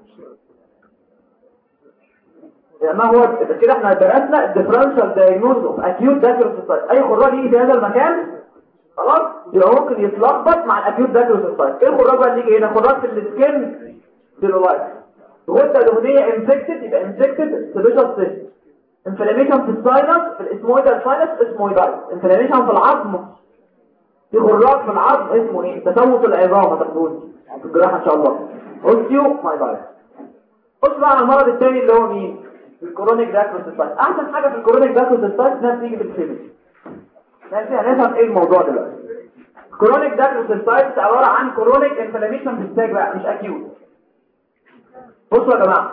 يعني ما هو كده احنا درسنا الديفرنشال دايجنوز اوف اكيوت داكروسيتايت اي خراج يجي في هذا المكان خلاص يبقى ممكن يتلخبط مع الاكيوت داكروسيتايت ايه الخراج بقى اللي يجي هنا خراج في السكين سيلولايت غده دهنيه انفكتد يبقى انفكتد سبيشال سيست انفلاميشن في الساينس في الاسمويدال ساينس اسمويدال انفلاميشن في العظم في خراج في العظم اسمه ايه تسوس العظام هتاخدوه في الجراحه ان شاء الله اوستيو مايلايت بص بقى على المرض الثاني اللي هو مين الكورونيك داكروسيتايت احسن حاجه في الكورونيك داكروسيتايت انها بتيجي بالفيميل ماشي هنفهم ايه الموضوع دلوقتي الكورونيك داكروسيتايت عباره عن كورونيك انفلاميشن في الساج بقى مش اكيوت بصوا يا جماعه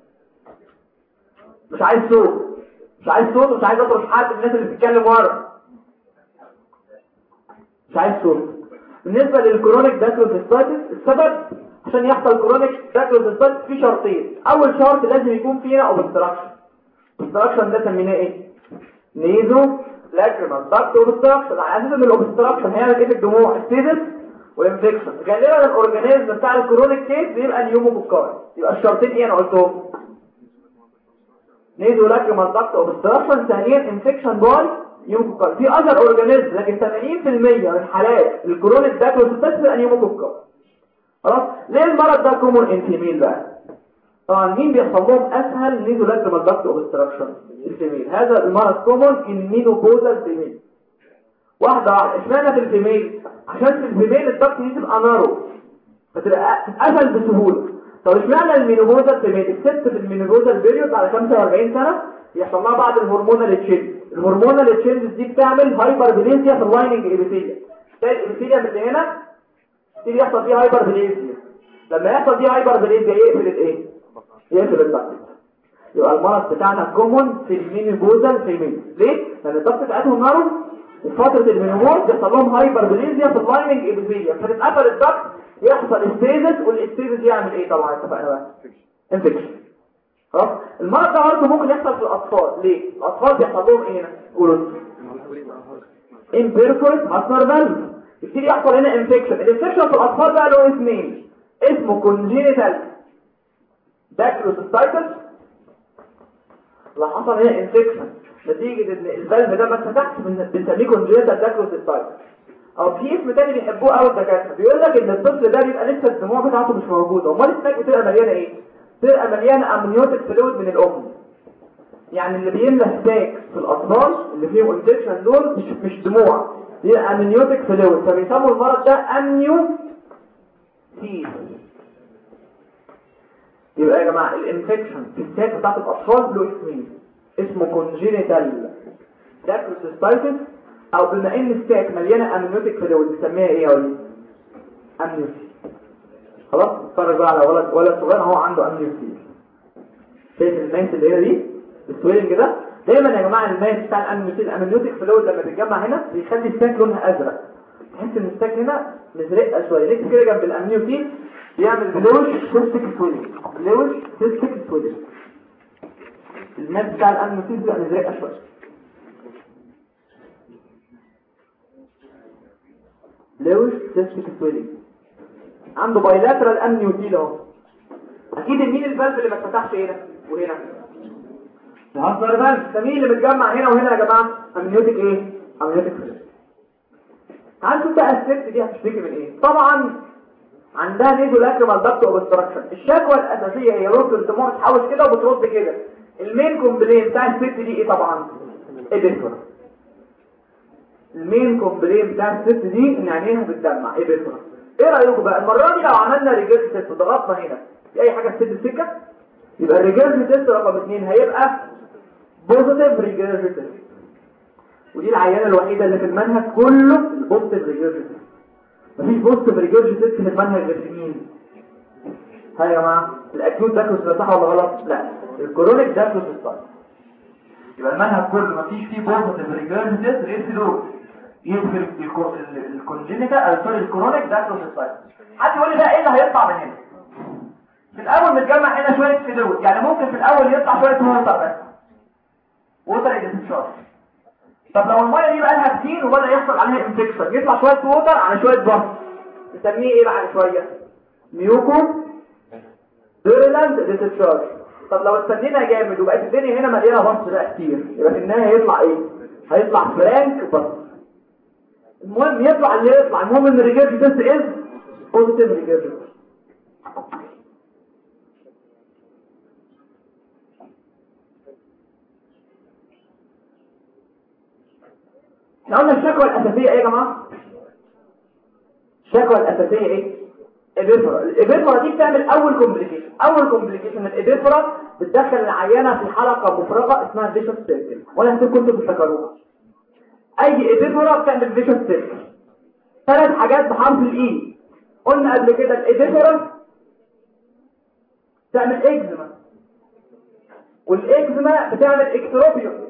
مش عايز صوت مش عايز صوت ومش عايز اطرش حد من الناس اللي بتتكلم ورا مش عايز صوت بالنسبه للكورونيك داكروسيتايتس السبب عشان يحصل كورونيك داكروسيتايتس في شرطين اول شرط لازم يكون فينا اوبستراكشن اوبستراكشن ده سميناه ايه نيزو لاكريمال داكت اوبستراكشن على اساس ان الاوبستراكشن هي ايه في الدموع ستيزس وانفكشن غالبا الاورجانيزم بتاع الكورونيك كيس بيبقى نيوموكوكاي يبقى الشرطين ايه انا قلتهم نيزو لاكريمال داكت اوبستراكشن ثانيا انفكشن باي نيوموكوكاي في اذر اورجانيزم لكن 80% من حالات الكورونيك داكروسيتايتس بيبقى نيوموكوكاي خلاص ليه المرض ده كومون انفيميل بقى طبعا مين بيحصل لهم اسهل نيزو لاكريمال داكت اوبستراكشن الفيميل هذا المرض كومون ان مينوبوزال فيميل واحده واحده اشمعنى في الفيميل عشان في الفيميل الضغط دي تبقى نارو فتبقى تتقفل بسهوله طب اشمعنى المينوبوزال فيميل الست في المينوبوزال بيريود على 45 سنه يحصل لها بعض الهرمونال تشينج الهرمونال تشينج دي بتعمل هايبر بليزيا في اللايننج ايبيثيليا تلاقي الابيثيليا اللي هنا يبتدي يحصل فيه هايبر بليزيا لما يحصل فيه هايبر بليزيا يقفل الايه يقفل الضغط يبقى المرض بتاعنا كومون في المينوبوزال فيميل ليه لان الضغط بتاعتهم نارو في فتره المينوبوز يحصل لهم هايبر بليزيا في اللايننج ايبيثيليا فتتقفل الضغط يحصل استيزس والاستيزس يعمل ايه طبعا اتفقنا بقى انفكشن خلاص المرض ده برضه ممكن يحصل في الاطفال ليه الاطفال بيحصل لهم ايه هنا قولوا امبيرفورت هاسنر فالف يبتدي يحصل هنا انفكشن الانفكشن في الاطفال بقى له اسمين اسمه كونجينيتال داكروسيتايتس لو حصل هنا انفكشن نتيجة ان الفالف ده ما اتفتحش بنسميه كونجينيتال داكروسيتايتس او في اسم تاني بيحبوه قوي الدكاتره بيقول لك ان الطفل ده بيبقى لسه الدموع بتاعته مش موجوده امال السناك بتبقى مليانه ايه بتبقى مليانه امنيوتيك فلويد من الام يعني اللي بيملى الساك في الاطفال اللي فيهم انفكشن دول مش مش دموع دي امنيوتيك فلويد فبيسموا المرض ده امنيو سيس يبقى يا جماعه الانفكشن في الساك بتاعت الاطفال له اسمين اسمه كونجينيتال داكروسيستايتس او بما ان الساك مليانه امنيوتيك فلويد بنسميها ايه يا وليد امنيوتيك خلاص اتفرج بقى على ولد ولد صغير هو عنده امنيوتيك شايف الماس اللي هنا دي السويلنج ده دايما يا جماعه الماس بتاع الامنيوتيك الامنيوتيك فلويد لما بيتجمع هنا بيخلي الساك لونها ازرق تحس ان الساك هنا مزرقه شويه ليه كده جنب الامنيوتيك بيعمل بلوش سيستيك سويلنج بلوش سيستيك سويلنج الماس بتاع الامنيوتيك بيبقى مزرقه شويه لوش سيستيك سويلنج عنده بايلاترال امنيوتيل اهو اكيد مين الفالف اللي ما اتفتحش هنا وهنا الهاسبر فالف ده مين اللي متجمع هنا وهنا يا جماعه امنيوتيك ايه امنيوتيك فلويد تعال شوف بقى الست دي هتشتكي من ايه طبعا عندها نيزو لاكريمال داكت اوبستراكشن الشكوى الاساسيه هي رد الدموع بتحوش كده وبترد كده المين كومبلين بتاع الست دي ايه طبعا ابيثرا المين كومبلين بتاع الست دي ان عينيها بتدمع ابيثرا ايه رايكم بقى المره دي لو عملنا ريجيرس تيست وضغطنا هنا في اي حاجه تسد السكه يبقى الريجيرس تيست رقم 2 هيبقى بوزيتيف ريجيرس تيست ودي العينه الوحيده اللي في المنهج كله بوزيتيف ريجيرس تيست مفيش بوزيتيف ريجيرس تيست في المنهج غير في مين ها يا جماعه الاكيوت داكروس ده صح ولا غلط لا الكورونيك داكروس صح يبقى المنهج كله مفيش فيه بوزيتيف ريجيرس تيست غير في دول يدخل الكونجينيتا او سوري الكورونيك داكروسيتايتس حد يقول لي بقى ايه اللي هيطلع من هنا في الاول متجمع هنا شويه فلويد يعني ممكن في الاول يطلع شويه ووتر بس ووتر اندسشار طب لو الميه دي بقى لها كتير وبدا يحصل عليها انفكشن يطلع شويه ووتر على شويه بس نسميه ايه بعد شويه ميوكو فيرلاند ديتشارج طب لو استنينا جامد وبقت الدنيا هنا مليانه بص بقى كتير يبقى في النهايه هيطلع ايه هيطلع فرانك بس المهم يطلع اللي يطلع المهم ان الريجيرج تيست از بوزيتيف ريجيرج احنا قلنا الشكوى الاساسيه ايه يا جماعه الشكوى الاساسيه ايه الابيفرا الابيفرا دي بتعمل اول كومبليكيشن اول كومبليكيشن الابيفرا بتدخل العيانه في حلقه مفرغه اسمها فيشوس سيركل ولا انتوا كنتوا بتفكروها اي ابيفرا بتعمل فيشوس سيركل ثلاث حاجات بحرف الاي قلنا قبل كده الابيفرا تعمل اكزيما والاكزيما بتعمل اكتروبيوم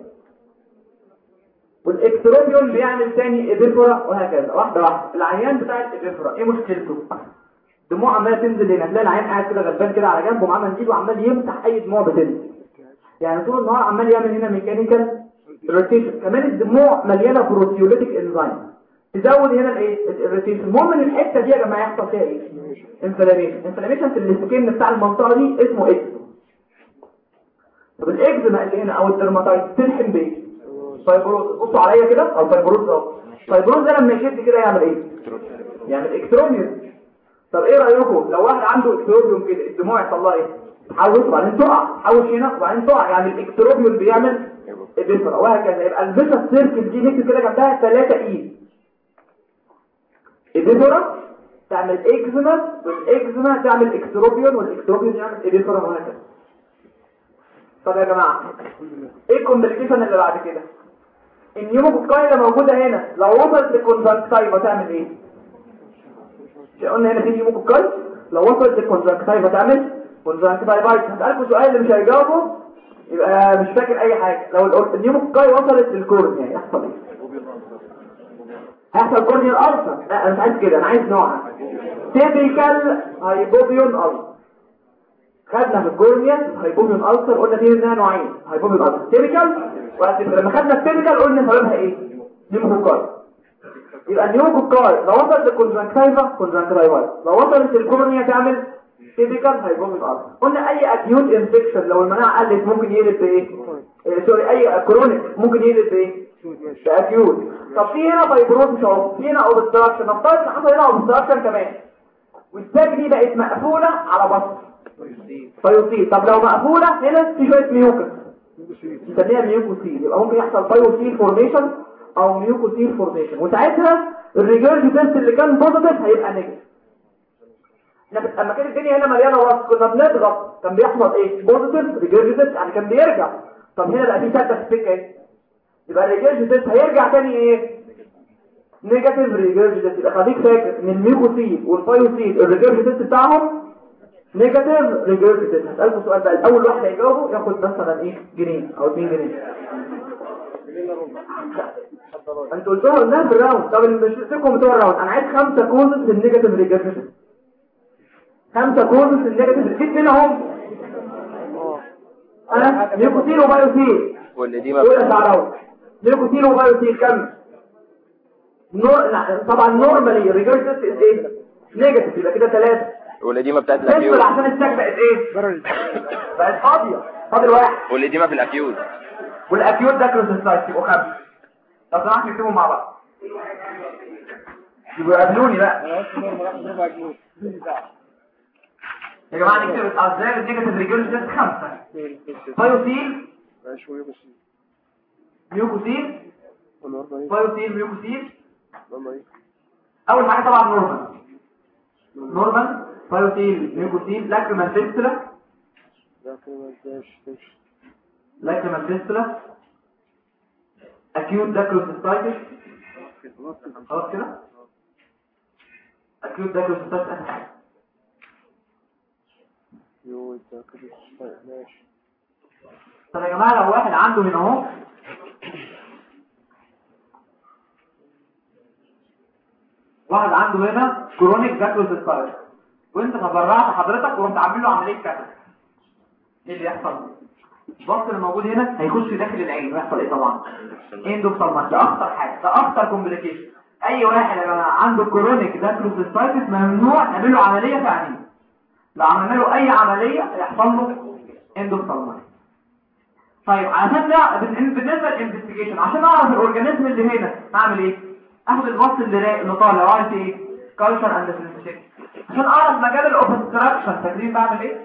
والاكتروبيوم بيعمل تاني ابيفرا وهكذا واحده واحده العيان بتاع الابيفرا ايه مشكلته دموع عماله تنزل هنا تلاقي العيان قاعد كده غلبان كده على جنبه ومعاه منديل وعمال يمسح اي دموع بتنزل يعني طول النهار عمال يعمل هنا ميكانيكال روتيشن كمان الدموع مليانه بروتيوليتيك انزيم تزود هنا الايه الروتيشن المهم ان الحته دي يا جماعه يحصل فيها ايه انفلاميشن انفلاميشن في السكين بتاع المنطقه دي اسمه اكزيما طب الاكزيما اللي هنا او الدرماتايتس تلحم بايه فايبروز بصوا عليا كده او فايبروز اهو فايبروز ده لما يشد كده يعمل ايه يعمل اكتروميوم طب ايه رايكم لو واحد عنده اكتروبيوم كده الدموع يحصل لها ايه تحوش وبعدين تقع تحوش هنا وبعدين تقع يعني الاكتروبيوم بيعمل ابيفرا وهكذا يبقى الفيشا سيركل دي نكتب كده جنبها 3 اي ابيفرا تعمل اكزيما والاكزيما تعمل اكتروبيون والاكتروبيون يعمل ابيفرا وهكذا طب يا جماعه ايه الكومبليكيشن اللي بعد كده النيوموكوكاي اللي موجوده هنا لو وصلت للكونجكتيفا تعمل ايه قلنا هنا في نيوموكوكاي لو وصلت للكونجكتيفا تعمل كونجكتيفايتس هسألكم سؤال اللي مش هيجاوبه يبقى مش فاكر اي حاجة لو النيوموكوكاي وصلت للكورنيا يحصل ايه هيحصل كورنيال ألسر لا انا مش عايز كده انا عايز نوعها تيبيكال هايبوبيون ألسر خدنا في الكورنيا هايبوبيون ألسر قلنا فيه منها نوعين هايبوبيون ألسر تيبيكال لما خدنا التيبيكال قلنا سببها ايه نيوموكوكاي يبقى النيوموكوكاي لو وصلت للكونجكتيفا كونجكتيفايتس لو وصلت للكورنيا تعمل تيبيكال هايبوبيون ألسر قلنا اي اكيوت انفكشن لو المناعه قلت ممكن يقلب بايه إيه سوري اي كرونيك ممكن يقلب بايه باكيوت طب في هنا فايبروز مش اهو في هنا اوبستراكشن نفترض ان حصل هنا اوبستراكشن كمان والساك دي بقت مقفوله على بطن فيوسيل طب لو مقفوله هنا في شويه ميوكس نسميها ميوكوسيل يبقى ممكن يحصل فايوسيل فورميشن او ميوكوسيل فورميشن وساعتها الريجيرج تيست اللي كان بوزيتيف هيبقى نيجاتيف احنا لما كانت الدنيا هنا مليانه وراس كنا بنضغط كان بيحصل ايه بوزيتيف ريجيرج تيست يعني كان بيرجع طب هنا بقى في ثابته في السكه ايه يبقى الريجيرج تيست هيرجع تاني ايه نيجاتيف ريجيرج تيست يبقى خليك فاكر ان الميوكوسيل والفايوسيل الريجيرج تيست بتاعهم نيجاتيف ريجيرج تيست هسألكم سؤال بقى الاول واحد هيجاوبه ياخد مثلا ايه جنيه او 2 جنيه انتوا قلتوها قلناها في الراوند طب اللي مش قلتلكم بتوع الراوند انا عايز خمسه كوزز في النيجاتيف ريجيرج تيست خمسه كوزز في النيجاتيف اكيد منهم انا ميوكوسيل وبايوسيل والإديمة دول الراوند ميوكوسيل وبايوسيل كم نور... لا، طبعا نورمالي الريجيرج تيست ايه نيجاتيف يبقى كده ثلاثه والإديمة بتاعت تدخل الأكيوت عشان الساك بقت ايه بقت فاضيه فاضل واحد والإديمة في الأكيوت والاكيوت ده كروسيستايت يبقوا خمسه لو سمحت نكتبهم مع بعض يبقوا قابلوني بقى يا جماعه نكتب الازاي النيجاتيف ريجوليشن تيست خمسه بايوسيل ميوكوسيل بايوسيل ميوكوسيل اول حاجه طبعا نورمال نورمال بايوسيل ميوكوسيل لاكريمال فيستولا لاكريمال فيستولا اكيوت داكروسيستايتس خلاص كده اكيوت داكروسيستايتس اخر حاجه طب يا جماعه لو واحد عنده هنا اهو واحد عنده هنا كرونيك داكروسيستايتس وانت تبرعت حضرتك ورحت عامل له عمليه كتب ايه اللي يحصل البص اللي موجود هنا هيخش داخل العين ويحصل ايه طبعا اندوفالمات ده اخطر حاجه ده اخطر كومبليكيشن اي واحد يا جماعه عنده كرونيك داكروسيستايتس ممنوع نعمل له عمليه في عينيه لو عملنا له اي عمليه هيحصل له اندوفالمات طيب عشان ده بالنسبه للانفستيجيشن عشان اعرف الاورجانيزم اللي هنا اعمل ايه اخد البص اللي رايق اللي طالع وعارف ايه كالتشر اند سنسيشن عشان اعرف مجال الاوبستراكشن فاكرين بعمل ايه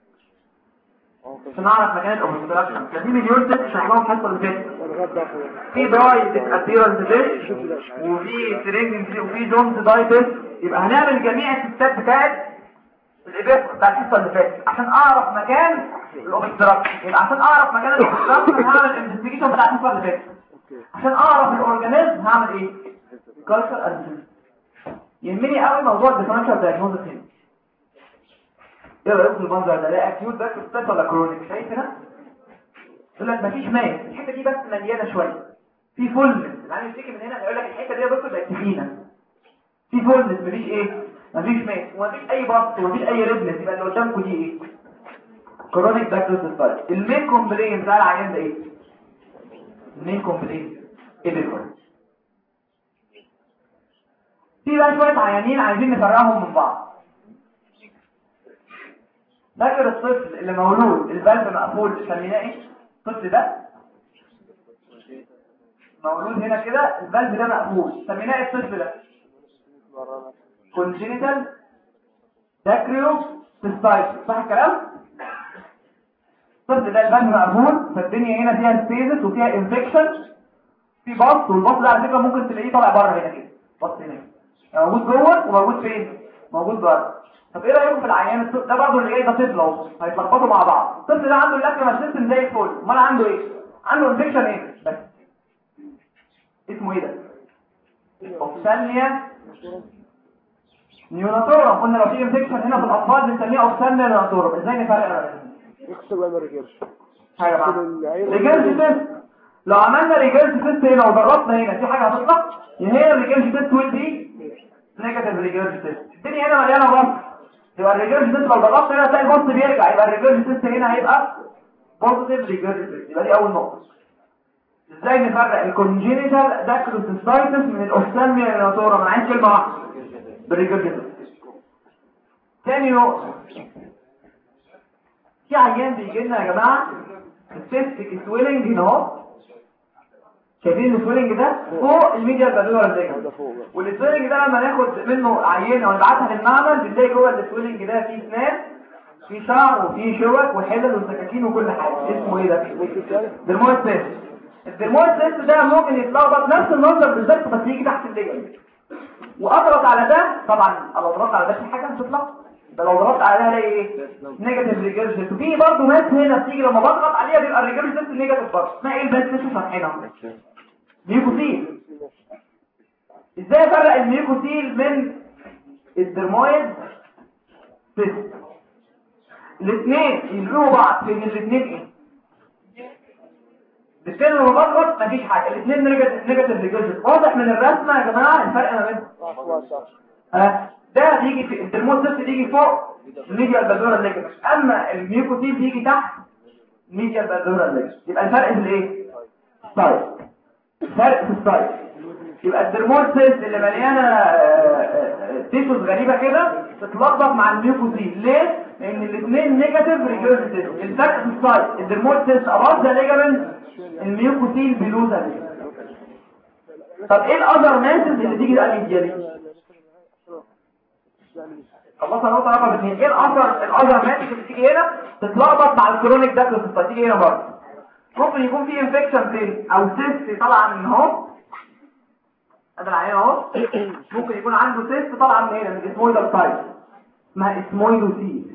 عشان اعرف مكان الاوبستراكشن كان في مليون ست شرحناهم الحصه اللي فاتت في دراي ابيرنس ديش وفي سرينج وفي جونز دايتس يبقى هنعمل جميع الستات بتاعت الابيرنس بتاع الحصه اللي فاتت عشان اعرف مكان الاوبستراكشن يبقى عشان اعرف مكان الاوبستراكشن هعمل الانفستيجيشن بتاع الحصه اللي فاتت عشان اعرف الاورجانيزم هعمل ايه كالتشر اند يهمني قوي موضوع الديفرنشال دايجنوستس هنا ايه رايك في المنظر ده لا اكيوت ده كنت ولا كرونيك شايف هنا يقول لك مفيش ماس الحته دي بس مليانه شويه في فولنس العين يشتكي من هنا يقول لك الحته دي يا دكتور بقت تخينه في فولنس مفيش ايه مفيش ماس ومفيش اي بط ومفيش اي ريدنس يبقى اللي قدامكم دي ايه كرونيك داكتوسيستايتس المين كومبلين بتاع العيان ده ايه المين كومبلين ايه بالكل في بقى شويه عيانين عايزين نفرقهم من بعض فاكر الطفل اللي مولود البلب مقفول سميناه ايه الطفل ده مولود هنا كده البلب ده مقفول سميناه ايه الطفل ده congenital dacryocystitis صح الكلام الطفل ده البلب مقفول فالدنيا هنا فيها سبيسس وفيها انفكشن في بط والبط ده على فكره ممكن تلاقيه طالع بره هنا كده بط هنا يعني موجود جوه وموجود فين موجود بره طب ايه رايكم في العيان الطفل ده برضه اللي جاي ده طفل اهو هيتلخبطوا مع بعض الطفل ده عنده الاكل سيستم زي الفل امال عنده ايه عنده انفكشن ايه بس اسمه ايه ده اوبساليا نيوناتورم قلنا لو في انفكشن هنا في الاطفال بنسميها اوبساليا نيوناتورم ازاي نفرق ما يخسر بقى ما رجعش حاجه بقى ريجيرج تيست لو عملنا ريجيرج تيست هنا وجربنا هنا في حاجه هتطلع يا هي الريجيرج تيست ويل بي نيجاتيف ريجيرج تيست الدنيا هنا مليانه بص يبقى الريجيرج تيست لو ضغطت هنا هتلاقي البص بيرجع يبقى الريجيرج تيست هنا هيبقى بوزيتيف ريجيرج تيست يبقى دي اول نقطه ازاي نفرق الكونجينيتال داكروسيستايتس من الاوفثالميا ناتورا انا عايز كلمه واحده بالريجيرج تيست تاني نقطه في عيان بيجي لنا يا جماعه السيستيك سويلنج هنا اهو شايفين السويلنج ده فوق الميديا بالولار زي ده فوق بقى والسويلنج ده لما ناخد منه عينه ونبعتها للمعمل بنلاقي جوه السويلنج ده فيه اسنان فيه شعر وفيه شوك وحلل وسكاكين وكل حاجه اسمه ايه ده درمويد سيست الدرمويد سيست ده ممكن يتلخبط نفس المنظر بالظبط بس يجي تحت الليجن واضغط على ده طبعا لو ضغطت على ده في حاجه هتطلع ده لو ضغطت على ده هلاقي ايه نيجاتيف ريجرجيت وفي برضه ناس هنا بتيجي لما بضغط عليها بيبقى الريجرجيت نيجاتيف برضه اسمها ايه الباس لسه شرحينها ميوكوسيل ازاي افرق الميوكوسيل من الدرمويد سيست الاثنين يلقوا بعض في ان الاثنين ايه الاثنين لما بضغط مفيش حاجه الاثنين نيجاتيف نيجاتيف ريجرجيت واضح من الرسمه يا جماعه الفرق ما بينهم ها ده بيجي في الدرمويد سيست بيجي فوق الميديال بالدورال ليجمنت اما الميوكوسيل بيجي تحت الميديال بالدورال ليجمنت يبقى الفرق في الايه طيب فرق في السايز يبقى الدرمول سيست اللي مليانه تيشوز غريبه كده تتلخبط مع الميوكوسيل ليه لان الاثنين نيجاتيف ريجرجيتيف الفرق في السايز الدرمول سيست اباف ذا ليجامنت الميوكوسيل بيلو ذا طب ايه الاذر ماسز اللي تيجي تقلل الجلي خلصنا نقطه رقم اثنين ايه الاثر الاذر ماسز اللي تيجي هنا تتلخبط مع الكرونيك داكلوس تيجي هنا برضه ممكن يكون في انفكشن فين او سيست طالعه من اهو ادي العيان اهو ممكن يكون عنده سيست طالعه من هنا من الاسمويدال سايت اسمها اسمويدوسيل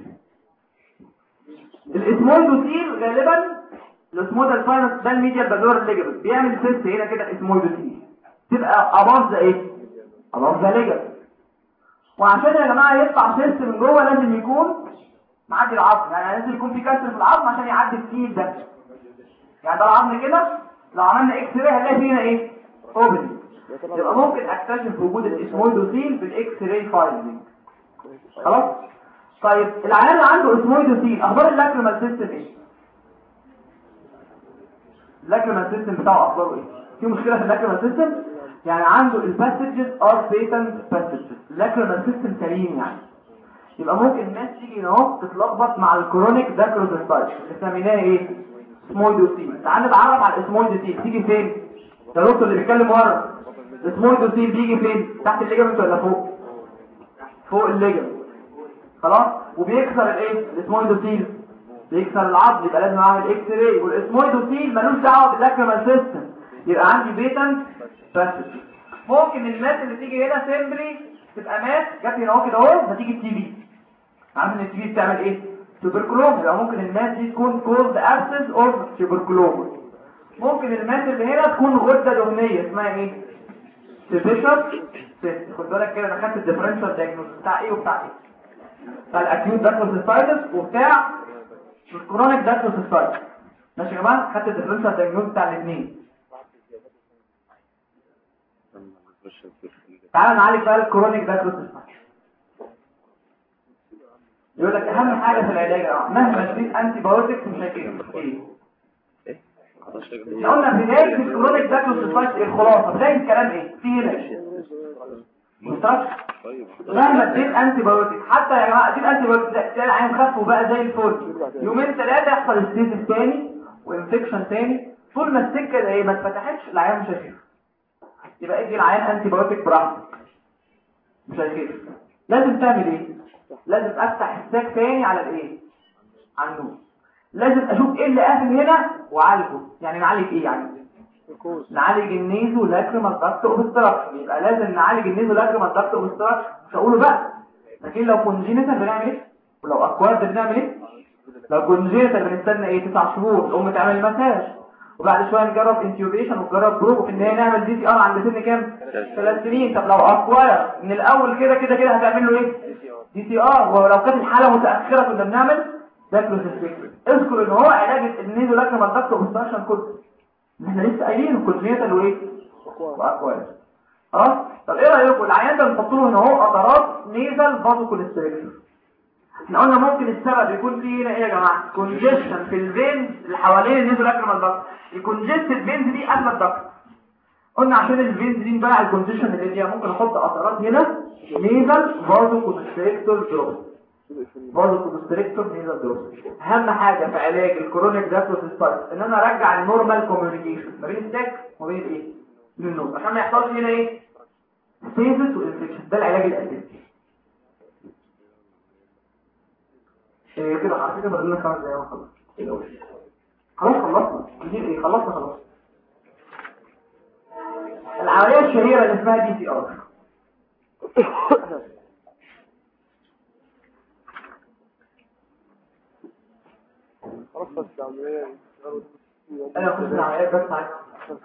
الاسمويدوسيل غالبا الاسمويدال ساينس ده الميديال بالور ليجمنت بيعمل سيست هنا كده اسمويدوسيل تبقى اباظ ده ايه اباظ ده ليجمنت وعشان يا جماعه يطلع سيست من جوه لازم يكون معدي العظم يعني لازم يكون في كسر في العظم عشان يعدي السيل ده يعني ده العظم كده لو عملنا اكس راي هنلاقي فينا ايه اوبن يبقى ممكن اكتشف وجود الاسمويدوسيل بالاكس راي فايلنج خلاص طيب العيان اللي عنده اسمويدوسيل اخبار اللاكريمال سيستم ايه اللاكريمال سيستم بتاعه اخباره ايه في مشكله في اللاكريمال سيستم يعني عنده الباسجز ار بيتنت باسجز اللاكريمال سيستم سليم يعني يبقى ممكن الناس تيجي هنا اهو تتلخبط مع الكرونيك داكروزستايتس سميناه ايه سمويدوسيل تعال نتعرف على الاسمويدوسيل تيجي فين ده الدكتور اللي بيتكلم ورا الاسمويدوسيل بيجي فين تحت الليجمنت ولا فوق فوق الليجمنت خلاص وبيكسر الايه الاسمويدوسيل بيكسر العظم يبقى لازم اعمل اكس راي والاسمويدوسيل ملوش دعوه باللاكريمال سيستم يبقى عندي بيتنت بس ممكن المات اللي تيجي هنا سيمبلي تبقى مات جت هنا اهو كده اهو نتيجه تي بي عارف ان التي بي بتعمل ايه تبركلوم يبقى ممكن المات دي تكون كولد ابسس اور تبركلوم ممكن المات اللي هنا تكون غده دهنيه اسمها ايه سيفيشر خد بالك كده انا خدت الديفرنشال دايجنوز بتاع ايه وبتاع ايه بتاع الاكيوت داكروسيستايتس وبتاع الكرونيك داكروسيستايتس ماشي يا جماعه خدت الديفرنشال دايجنوز بتاع الاثنين تعال نعالج بقى الكرونيك داكروسيستايتس يقول لك اهم حاجه في العلاج يا جماعه مهما اديت انتي بايوتكس مش هيفيدك ايه احنا قلنا بدايه الكرونيك داكروسيستايتس الخلاصه بدايه الكلام ايه في هنا مسترش مهما اديت انتي بايوتيك حتى يا جماعه اديت انتي بايوتيك تلاقي العين خف وبقى زي الفل يومين ثلاثه يحصل ستيتس تاني وانفكشن تاني طول ما السكه ده ما اتفتحتش العيان مش هيخف يبقى ادي العيان انتي بايوتيك براحتك مش هيخف لازم تعمل ايه لازم افتح الساك تاني على الايه على النور لازم اشوف ايه اللي قافل هنا واعالجه يعني نعالج ايه يعني نعالج النيزو لاكريمال داكت اوبستراكشن يبقى لازم نعالج النيزو لاكريمال داكت اوبستراكشن مش هقوله بقى لكن لو كونجينيتال بنعمل ايه ولو اكوارد بنعمل ايه لو كونجينيتال بنستنى ايه 9 شهور الام تعمل مساج وبعد شويه نجرب انتيوبيشن ونجرب جروب وفي النهايه نعمل دي سي ار عند سن كام 3 سنين طب لو اكواير من الاول كده كده كده هتعمل له ايه دي سي ار ولو كانت الحاله متاخره كنا بنعمل داكلوسيستيك اذكر ان هو علاج النيزو لاكريمال داكت اوبستراكشن كله احنا لسه قايلين الكونجينيتال وايه واكوارد خلاص طب ايه رايكم العيان ده بنحط له هنا اهو قطرات نيزل فازو كوليستريكشن احنا قلنا ممكن السبب يكون فيه هنا ايه يا جماعه كونجيشن في الفينز اللي حوالين النيزل اكريمال داكت الكونجستد فينز دي قبل الداكت قلنا عشان الفينز دي نبلع الكونجيشن اللي فيها ممكن احط قطرات هنا نيزل فازو كوليستريكتور دروب فازو كوليستريكتور نيزل دروب اهم حاجه في علاج الكرونيك داكروسيستايتس ان انا ارجع النورمال كوميونيكيشن ما بين الساك وما بين الايه بين النوز عشان ما يحصلش هنا ايه سيزس وانفكشن ده العلاج الاساسي إيه كده على فكره بقول لك خمس دقايق وخلاص خلاص خلصنا كتير ايه خلصنا خلاص العمليه الشهيره اللي اسمها دي سي ار انا كنت العمليات بس عايز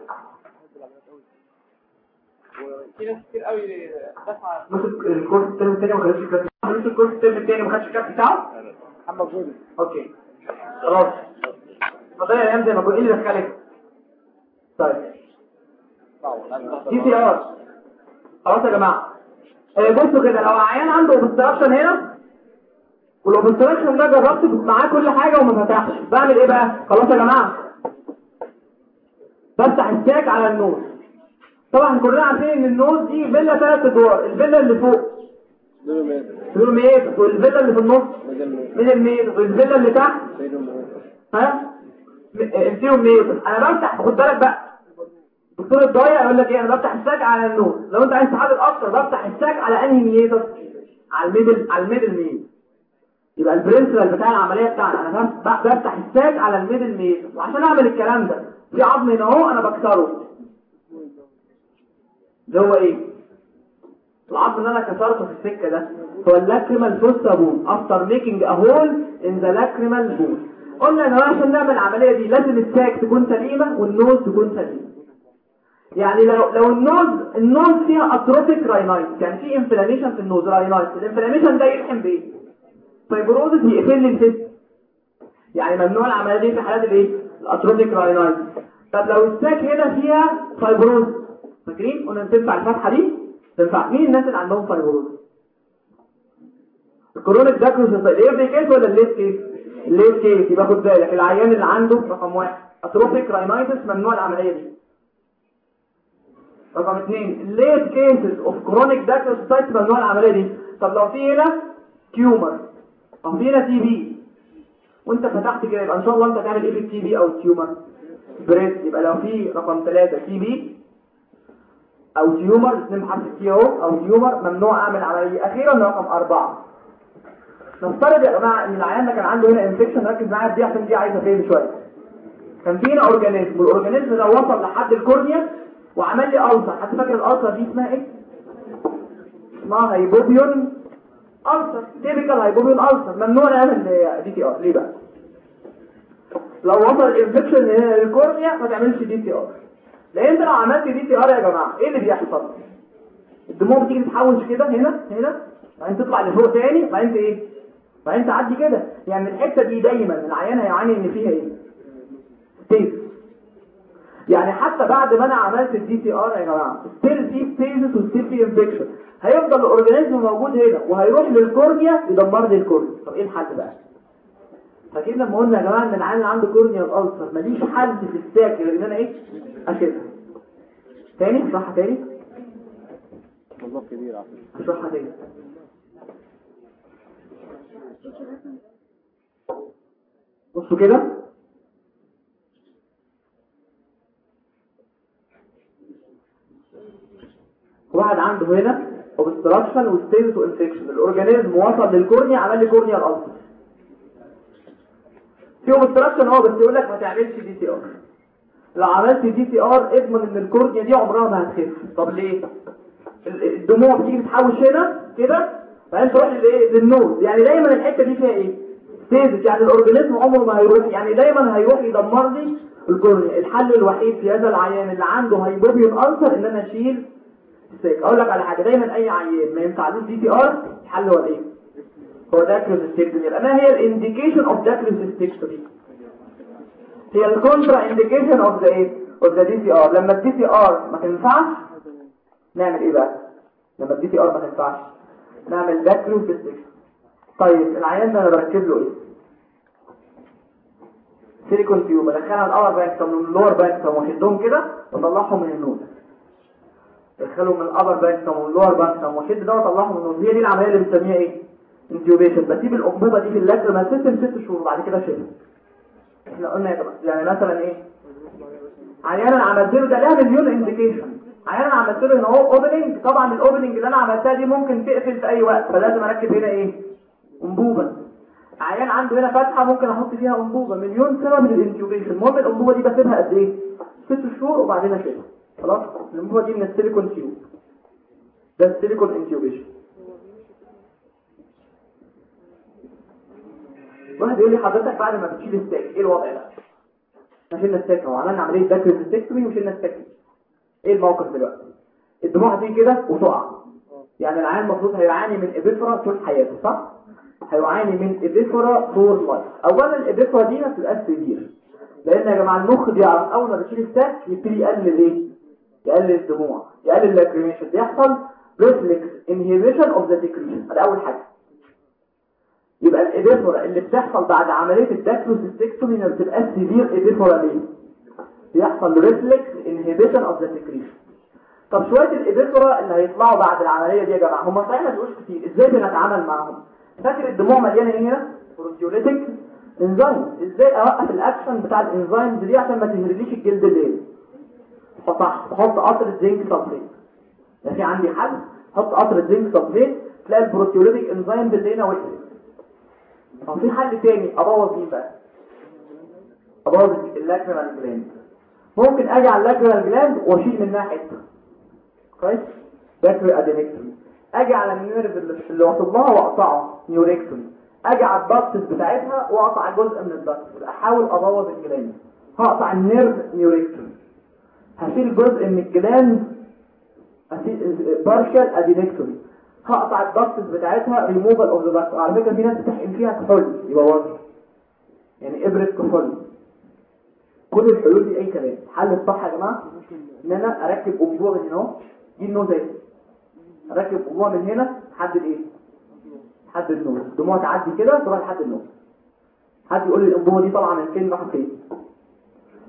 في ناس كتير قوي دفع بص الكورس الترم الثاني ما خدش الكاس بص الكورس الترم الثاني ما خدش الكاس بتاعه محمد جودي اوكي خلاص فضيع الايام زي ما بقول ايه اللي دخلك طيب دي سي ار خلاص يا جماعه آه، بصوا كده لو عيان عنده اوبستراكشن هنا والاوبستراكشن ده جربت معاه كل حاجه وما فتحش بعمل ايه بقى خلاص يا جماعه بفتح الساك على النوز طبعا كلنا عارفين ان النوز دي فيلا ثلاث ادوار الفيلا اللي فوق دول مات دول ميت والفيلا اللي في النص بدل مات من الميت والفيلا اللي تحت سيدهم مات ها انتيهم ميت انا بفتح خد بالك بقى الدكتور الضايع يقول لك ايه انا بفتح الساك على النوز لو انت عايز تحدد اكتر بفتح الساك على انهي ميتر على الميدل على الميدل ميت يبقى البرنسبل بتاع العمليه بتاعنا انا بف- بفتح الساك على الميدل ميت وعشان اعمل الكلام ده في عظم هنا اهو انا بكسره ده هو ايه العظم اللي انا كسرته في السكه ده هو اللاكريمال فوسا بون افتر ميكينج ا هول ان ذا لاكريمال بون قلنا ان هو عشان نعمل العمليه دي لازم الساك تكون سليمه والنوز تكون سليمه يعني لو لو النوز النوز فيها اتروفيك راينايتس يعني في انفلاميشن في النوز راينايتس الانفلاميشن ده يلحم بايه فايبروزس يقفل لي الفيس يعني ممنوع العمليه دي في حالات الايه الاتروفيك راينايتس طب لو الساك هنا فيها فايبروز فاكرين قلنا تنفع الفتحه دي تنفع مين الناس اللي عندهم فايبروز الكرونيك داكروس الايرلي كيس ولا الليت كيس الليت كيس يبقى خد بالك العيان اللي عنده رقم واحد اتروفيك راينايتس ممنوع العمليه دي رقم اثنين ليت كيسز اوف كرونيك داكروسايتس ممنوع العمليه دي طب لو في هنا تيومر او في هنا تي بي وانت فتحت كده يبقى ان شاء الله انت تعمل ايه في التي بي او التيومر بريس يبقى لو في رقم ثلاثة تي بي او تيومر الاثنين بحرف التي او او تيومر ممنوع اعمل عمليه اخيرا رقم أربعة نفترض يا جماعه ان العيان ده كان عنده هنا انفكشن ركز معايا دي عشان دي عايزه فهم شويه كان في هنا اورجانيزم والاورجانيزم ده وصل لحد الكورنيا وعمل لي ألسر حد فاكر الألسر دي اسمها ايه اسمها هايبوبيون ألسر تيبيكال هايبوبيون ألسر ممنوع نعمل دي تي ار ليه بقى لو وصل الانفكشن للكورنيا ما تعملش دي تي ار لان انت لو عملت دي تي ار يا جماعه ايه اللي بيحصل الدموع بتيجي تتحوش كده هنا هنا بعدين تطلع لفوق تاني بعدين ايه بعدين تعدي كده يعني الحته دي دايما العيان هيعاني ان فيها ايه ستيز يعني حتى بعد ما انا عملت الدي تي ار يا جماعه ستيل في ستيزس وستيل في انفكشن هيفضل الاورجانيزم موجود هنا وهيروح للكورنيا يدمر لي الكورنيا طب ايه الحل بقى فاكرين لما قلنا يا جماعه ان العيان اللي عنده كورنيا الالسر ماليش حل في الساك غير ان انا ايه اشيلها تاني صح تاني والله كبير على فكرة اشرحها تاني بصوا كده واحد عنده هنا obstruction وستيز وانفكشن الاورجانيزم وصل للكورنيا عمل لي كورنيا الالسر في obstruction اه بس يقول لك ما تعملش دي تي ار لو عملت دي تي ار اضمن ان الكورنيا دي عمرها ما هتخف طب ليه ال- الدموع بتيجي تتحوش هنا كده بعدين تروح للايه للنوز يعني دايما الحته دي فيها ايه ستيزس يعني الاورجانيزم عمره ما هيروح يعني دايما هيروح يدمر لي الكورنيا الحل الوحيد في هذا العيان اللي عنده هايبوبيون ألسر ان انا اشيل السيك اقول لك على حاجه دايما اي عيان ما ينفعلوش دي تي ار الحل هو ايه هو داكروسيستكتومي لانها هي الانديكيشن اوف داكروسيستكتومي هي الكونترا انديكيشن اوف ذا ايه اوف ذا دي تي ار لما الدي تي ار ما تنفعش نعمل ايه بقى لما الدي تي ار ما تنفعش نعمل داكروسيستكتومي طيب العيان ده انا بركب له ايه سيليكون تيوب ادخلها الأور باكتم من اللور باكتم واشدهم كده واطلعهم من النوز ادخلهم من الأبر باكتم ومن اللور باكتم واشد ده واطلعهم من النوز هي دي العمليه اللي بنسميها ايه انتيوبيشن بسيب الأنبوبة دي في اللاكريمال سيستم ست شهور بعد كده شيلها احنا قلنا يا جماعه يعني مثلا ايه عيانا عملت له ده لها مليون انديكيشن عيانا عملت له هنا اهو اوبننج طبعا الاوبننج اللي انا عملتها دي ممكن تقفل في اي وقت فلازم اركب هنا ايه انبوبه عيان عنده هنا فتحه ممكن احط فيها انبوبه مليون سنه من الانتيوبيشن المهم الانبوبه دي بسيبها قد ايه ست شهور وبعدين اشيلها خلاص الانبوبه دي من السيليكون تيوب ده السيليكون انتيوبيشن واحد يقول لي حضرتك بعد ما بتشيل الستاك ايه الوضع ده احنا شلنا الستاك اهو عملنا عمليه داكريستكتومي وشلنا الستاك ايه الموقف دلوقتي الدموع دي كده وتقع يعني العيان المفروض هيعاني من ابيفرا طول حياته صح هيعاني من ابيفرا طول لايف اولا الابيفرا دي ما بتبقاش سيفير لان يا جماعه المخ بيعرف اول ما بتشيل الستاك يبتدي يقلل ايه يقلل الدموع يقلل اللاكريميشن بيحصل ريفلكس انهيبيشن اوف ذا سيكريشن ده اول حاجه يبقى الإبيفورا اللي بتحصل بعد عملية الداكروسيستكتومي ما بتبقاش سيفير إبيفورا ليه؟ بيحصل ريفلكس انهيبيشن اوف ذا سكريشن طب شوية الإبيفورا اللي هيطلعوا بعد العملية دي يا جماعة هم صحيح ما تقولوش كتير ازاي بنتعامل معاهم؟ فاكر الدموع مليانة ايه هنا؟ بروتيوليتيك انزيم ازاي اوقف الاكشن بتاع الانزيم دي عشان ما تهرليش الجلد ليه؟ صح تحط قطرة زنك صلفيت ده في عندي حل حط قطرة زنك صلفيت تلاقي البروتيوليتيك انزيم اللي هنا وقفت طب في حل تاني ابوظ مين بقى ابوظ اللاكريمال جلاند ممكن اجي على اللاكريمال جلاند واشيل منها حته كويس لاكري ادينكتومي اجي على النيرف اللي اللي واصل لها واقطعه نيوريكتومي اجي على الباكتس بتاعتها واقطع جزء من الباكتس احاول ابوظ الجلاند هقطع النيرف نيوريكتومي هشيل جزء من الجلاند بارشال ادينكتومي هقطع الضغط بتاعتها ريموفال اوف ذا ضغط على فكره في ناس بتحقن فيها كحول يبقى واضح يعني ابره كحول كل الحلول دي اي كلام الحل الصح يا جماعه ان انا اركب انبوبه من هنا اهو دي النوزه اهي اركب انبوبه من هنا لحد الايه لحد النوز الدموع تعدي كده تروح لحد النوز حد يقول لي الانبوبه دي طالعه من فين راح فين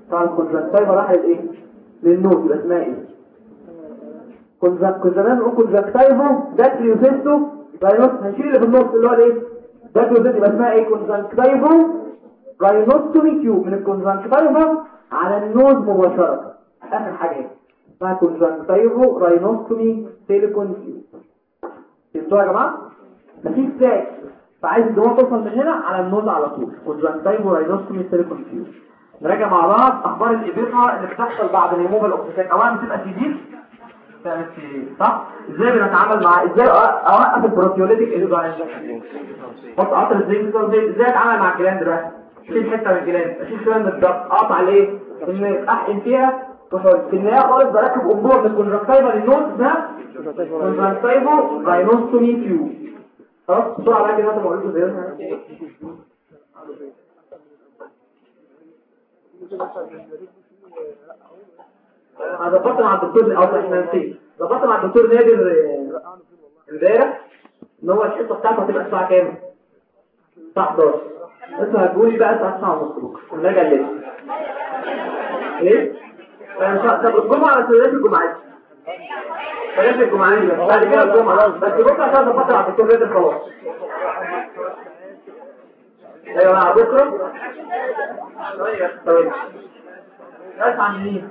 طبعا الكونجكتيفا راح لايه للنوت يبقى اسمها ايه كونجكتيفا نقول كونجكتيفا داكريوسيستو راينوس هنشيل اللي في النص اللي هو الايه داكريوسيستو يبقى اسمها ايه كونجكتيفا راينوستومي تيوب من الكونجكتيفا على النوز مباشرة اخر حاجة ايه اسمها كونجكتيفا راينوستومي سيليكون تيوب فهمتوا يا جماعه مفيش ساك فعايز الدماغ توصل من هنا على النوز على طول كونجكتيفا راينوستومي سيليكون تيوب نراجع مع بعض اخبار الابيضه اللي بتحصل بعد ريموفال الاوكسيتاك اولا بتبقى سيدير بتعمل سيدير صح ازاي بنتعامل مع ازاي اوقف البروتيوليتيك انزايم حط قطر الزنك ازاي اتعامل مع الجلاند ده اشيل حته من الجلاند اشيل شويه من الضغط اقطع ليه ان احقن فيها تحط في النهايه خالص بركب انبوبه من الكونجكتيفا للنوز ده كونجكتيفا راينوستومي تيوب خلاص بسرعه بقى كده ما اقولكم زي انا ظبطت مع الدكتور او احنا نسيت ظبطت مع الدكتور نادر امبارح ان هو الحصه بتاعته هتبقى الساعه كام الساعه 11 انتوا هتقولي بقى الساعه 9 ونص بكره نراجع ليه ايه طب الجمعه ولا ثلاث الجمعات ثلاث الجمعات بس بعد كده الجمعه بس بكره عشان ظبطت مع الدكتور نادر خلاص يا جماعه بكره طيب ناس عن مين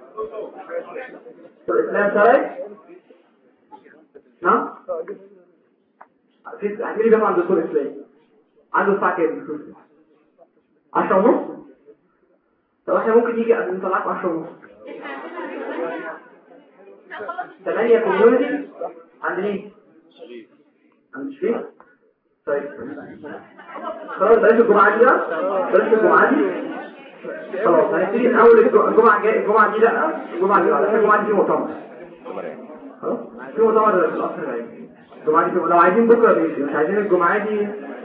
الإسلام شرعي نعم احكي لي بقى عن الدكتور إسلام عنده الساعة كام عشرة ونص طب احنا ممكن يجي قبل نطلعكم عشرة ونص ثمانية كوميونيتي عند مين؟ عند شريف؟ طيب خلاص بلاش الجمعة دي بلاش الجمعة دي خلاص هنبتدي من اول الجمعه الجايه الجمعه دي لا الجمعه دي لا الجمعه دي في مؤتمر خلاص في مؤتمر في القصر العيني الجمعه دي لو عايزين بكره بيجي مش عايزين الجمعه دي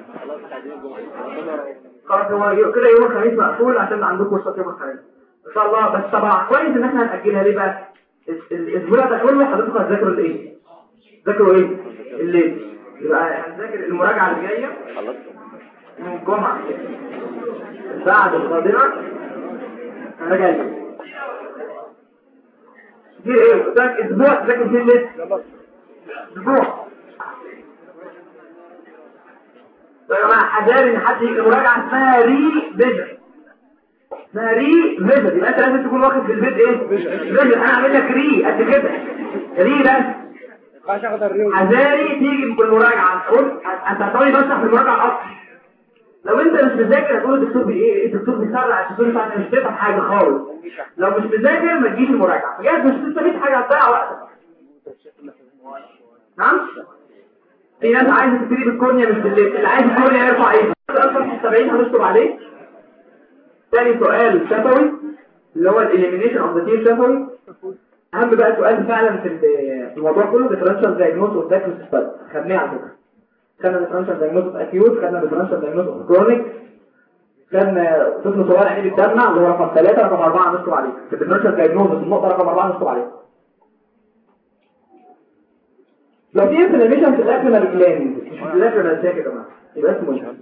خلاص هو كده يوم الخميس مقفول عشان عندكم كورسات يوم الخميس ان شاء الله بس طبعا كويس ان احنا هنأجلها ليه بقى الاسبوع ده كله حضرتك هتذاكروا الايه ذاكروا ايه الليل يبقى هنذاكر المراجعه اللي جايه يوم الجمعه بعد القادمة انا جاي دي ايه قدامك اسبوع تذاكر فيه الليل اسبوع يا جماعه حذاري ان حد يجي مراجعه اسمها ري فيجن اسمها ري فيجن يبقى انت لازم تكون واخد في البيت ايه فيجن انا عامل لك ري قد كده ري بس حذاري تيجي بالمراجعه تقول انت هتقولي بشرح في المراجعه اكتر لو انت مش مذاكر هتقول الدكتور بي ايه الدكتور بيسرع الدكتور بتاعك مش تفهم حاجه خالص لو مش مذاكر ما تجيش المراجعه بجد مش تستفيد حاجه هتضيع وقتك نعم في ناس عايزه تبتدي بالكورنيا مش بالليل اللي عايز الكورنيا يرفع ايه سؤال 70 هنشطب عليه ثاني سؤال شفوي اللي هو الاليمينيشن اوف ذا تير شفوي اهم بقى سؤال فعلا في الموضوع كله ديفرنشال دايجنوز اوف دايجنوز ستادي خدناه على فكره خدنا ديفرنشال دايجنوز اوف اكيوت خدنا ديفرنشال دايجنوز اوف كرونيك خدنا طفل صغير عينيه بتدمع اللي هو رقم 3 رقم 4 هنشطب عليه في الديفرنشال دايجنوز النقطه رقم 4 هنشطب عليه لو في انفلاميشن في الاكل جلاند مش في الاكل يا جماعه يبقى اسمه ايه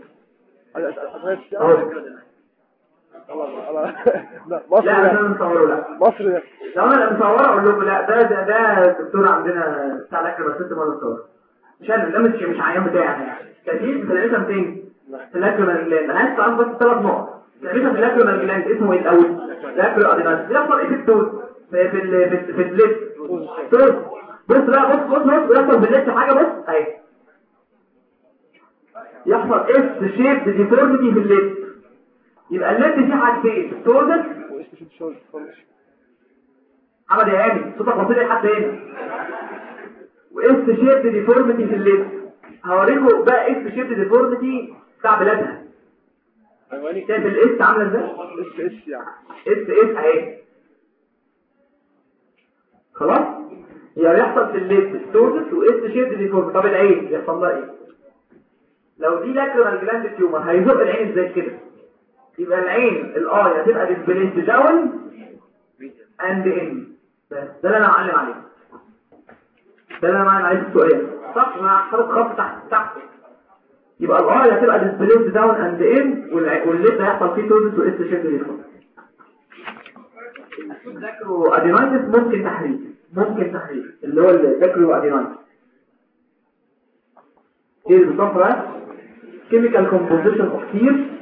لا انا مصوره لا مصر لو انا مصوره اقول لكم لا ده ده ده الدكتور عندنا بتاع الاكل بس انت ما تصور مش انا ده مش مش عيان بتاعي انا تدريب انفلاميشن فين في الاكل جلاند انا عايز تعرف بس ثلاث نقط انفلاميشن في الاكل جلاند اسمه ايه الاول الاكل اديناس بيحصل ايه في التوز في في في, في الليد توز بص لا بص بص بص بيحصل بالليل حاجة بص اهي يحصل اس شيب ديفورميتي في الليد يبقى الليد فيه حاجتين توزن محمد يا هاني صوتك وصل لحد هنا واس شيب ديفورميتي في الليد هوريكم بقى اس شيب ديفورميتي بتاع بلادنا شايف الاس عامله ازاي اس اس يعني اس اس اهي خلاص يعني يحصل في الليد ستوزس واس شيب ديفورم طب العين يحصل لها ايه لو دي لاكريمال جلاند تيومر هيزق العين ازاي كده يبقى العين الاي هتبقى ديسبلينت داون اند ان بس ده اللي انا معلم عليه ده اللي انا معلم عليه في السؤال صح مع حرف خط تحت تحت يبقى الاي هتبقى ديسبلينت داون اند ان والليد هيحصل فيه توزس واس شيب ديفورم ذاكرو ادينايتس ممكن تحريك ممكن تحريك اللي هو الذاكرو ادينايتس ايه بالظبط بقى chemical composition of tears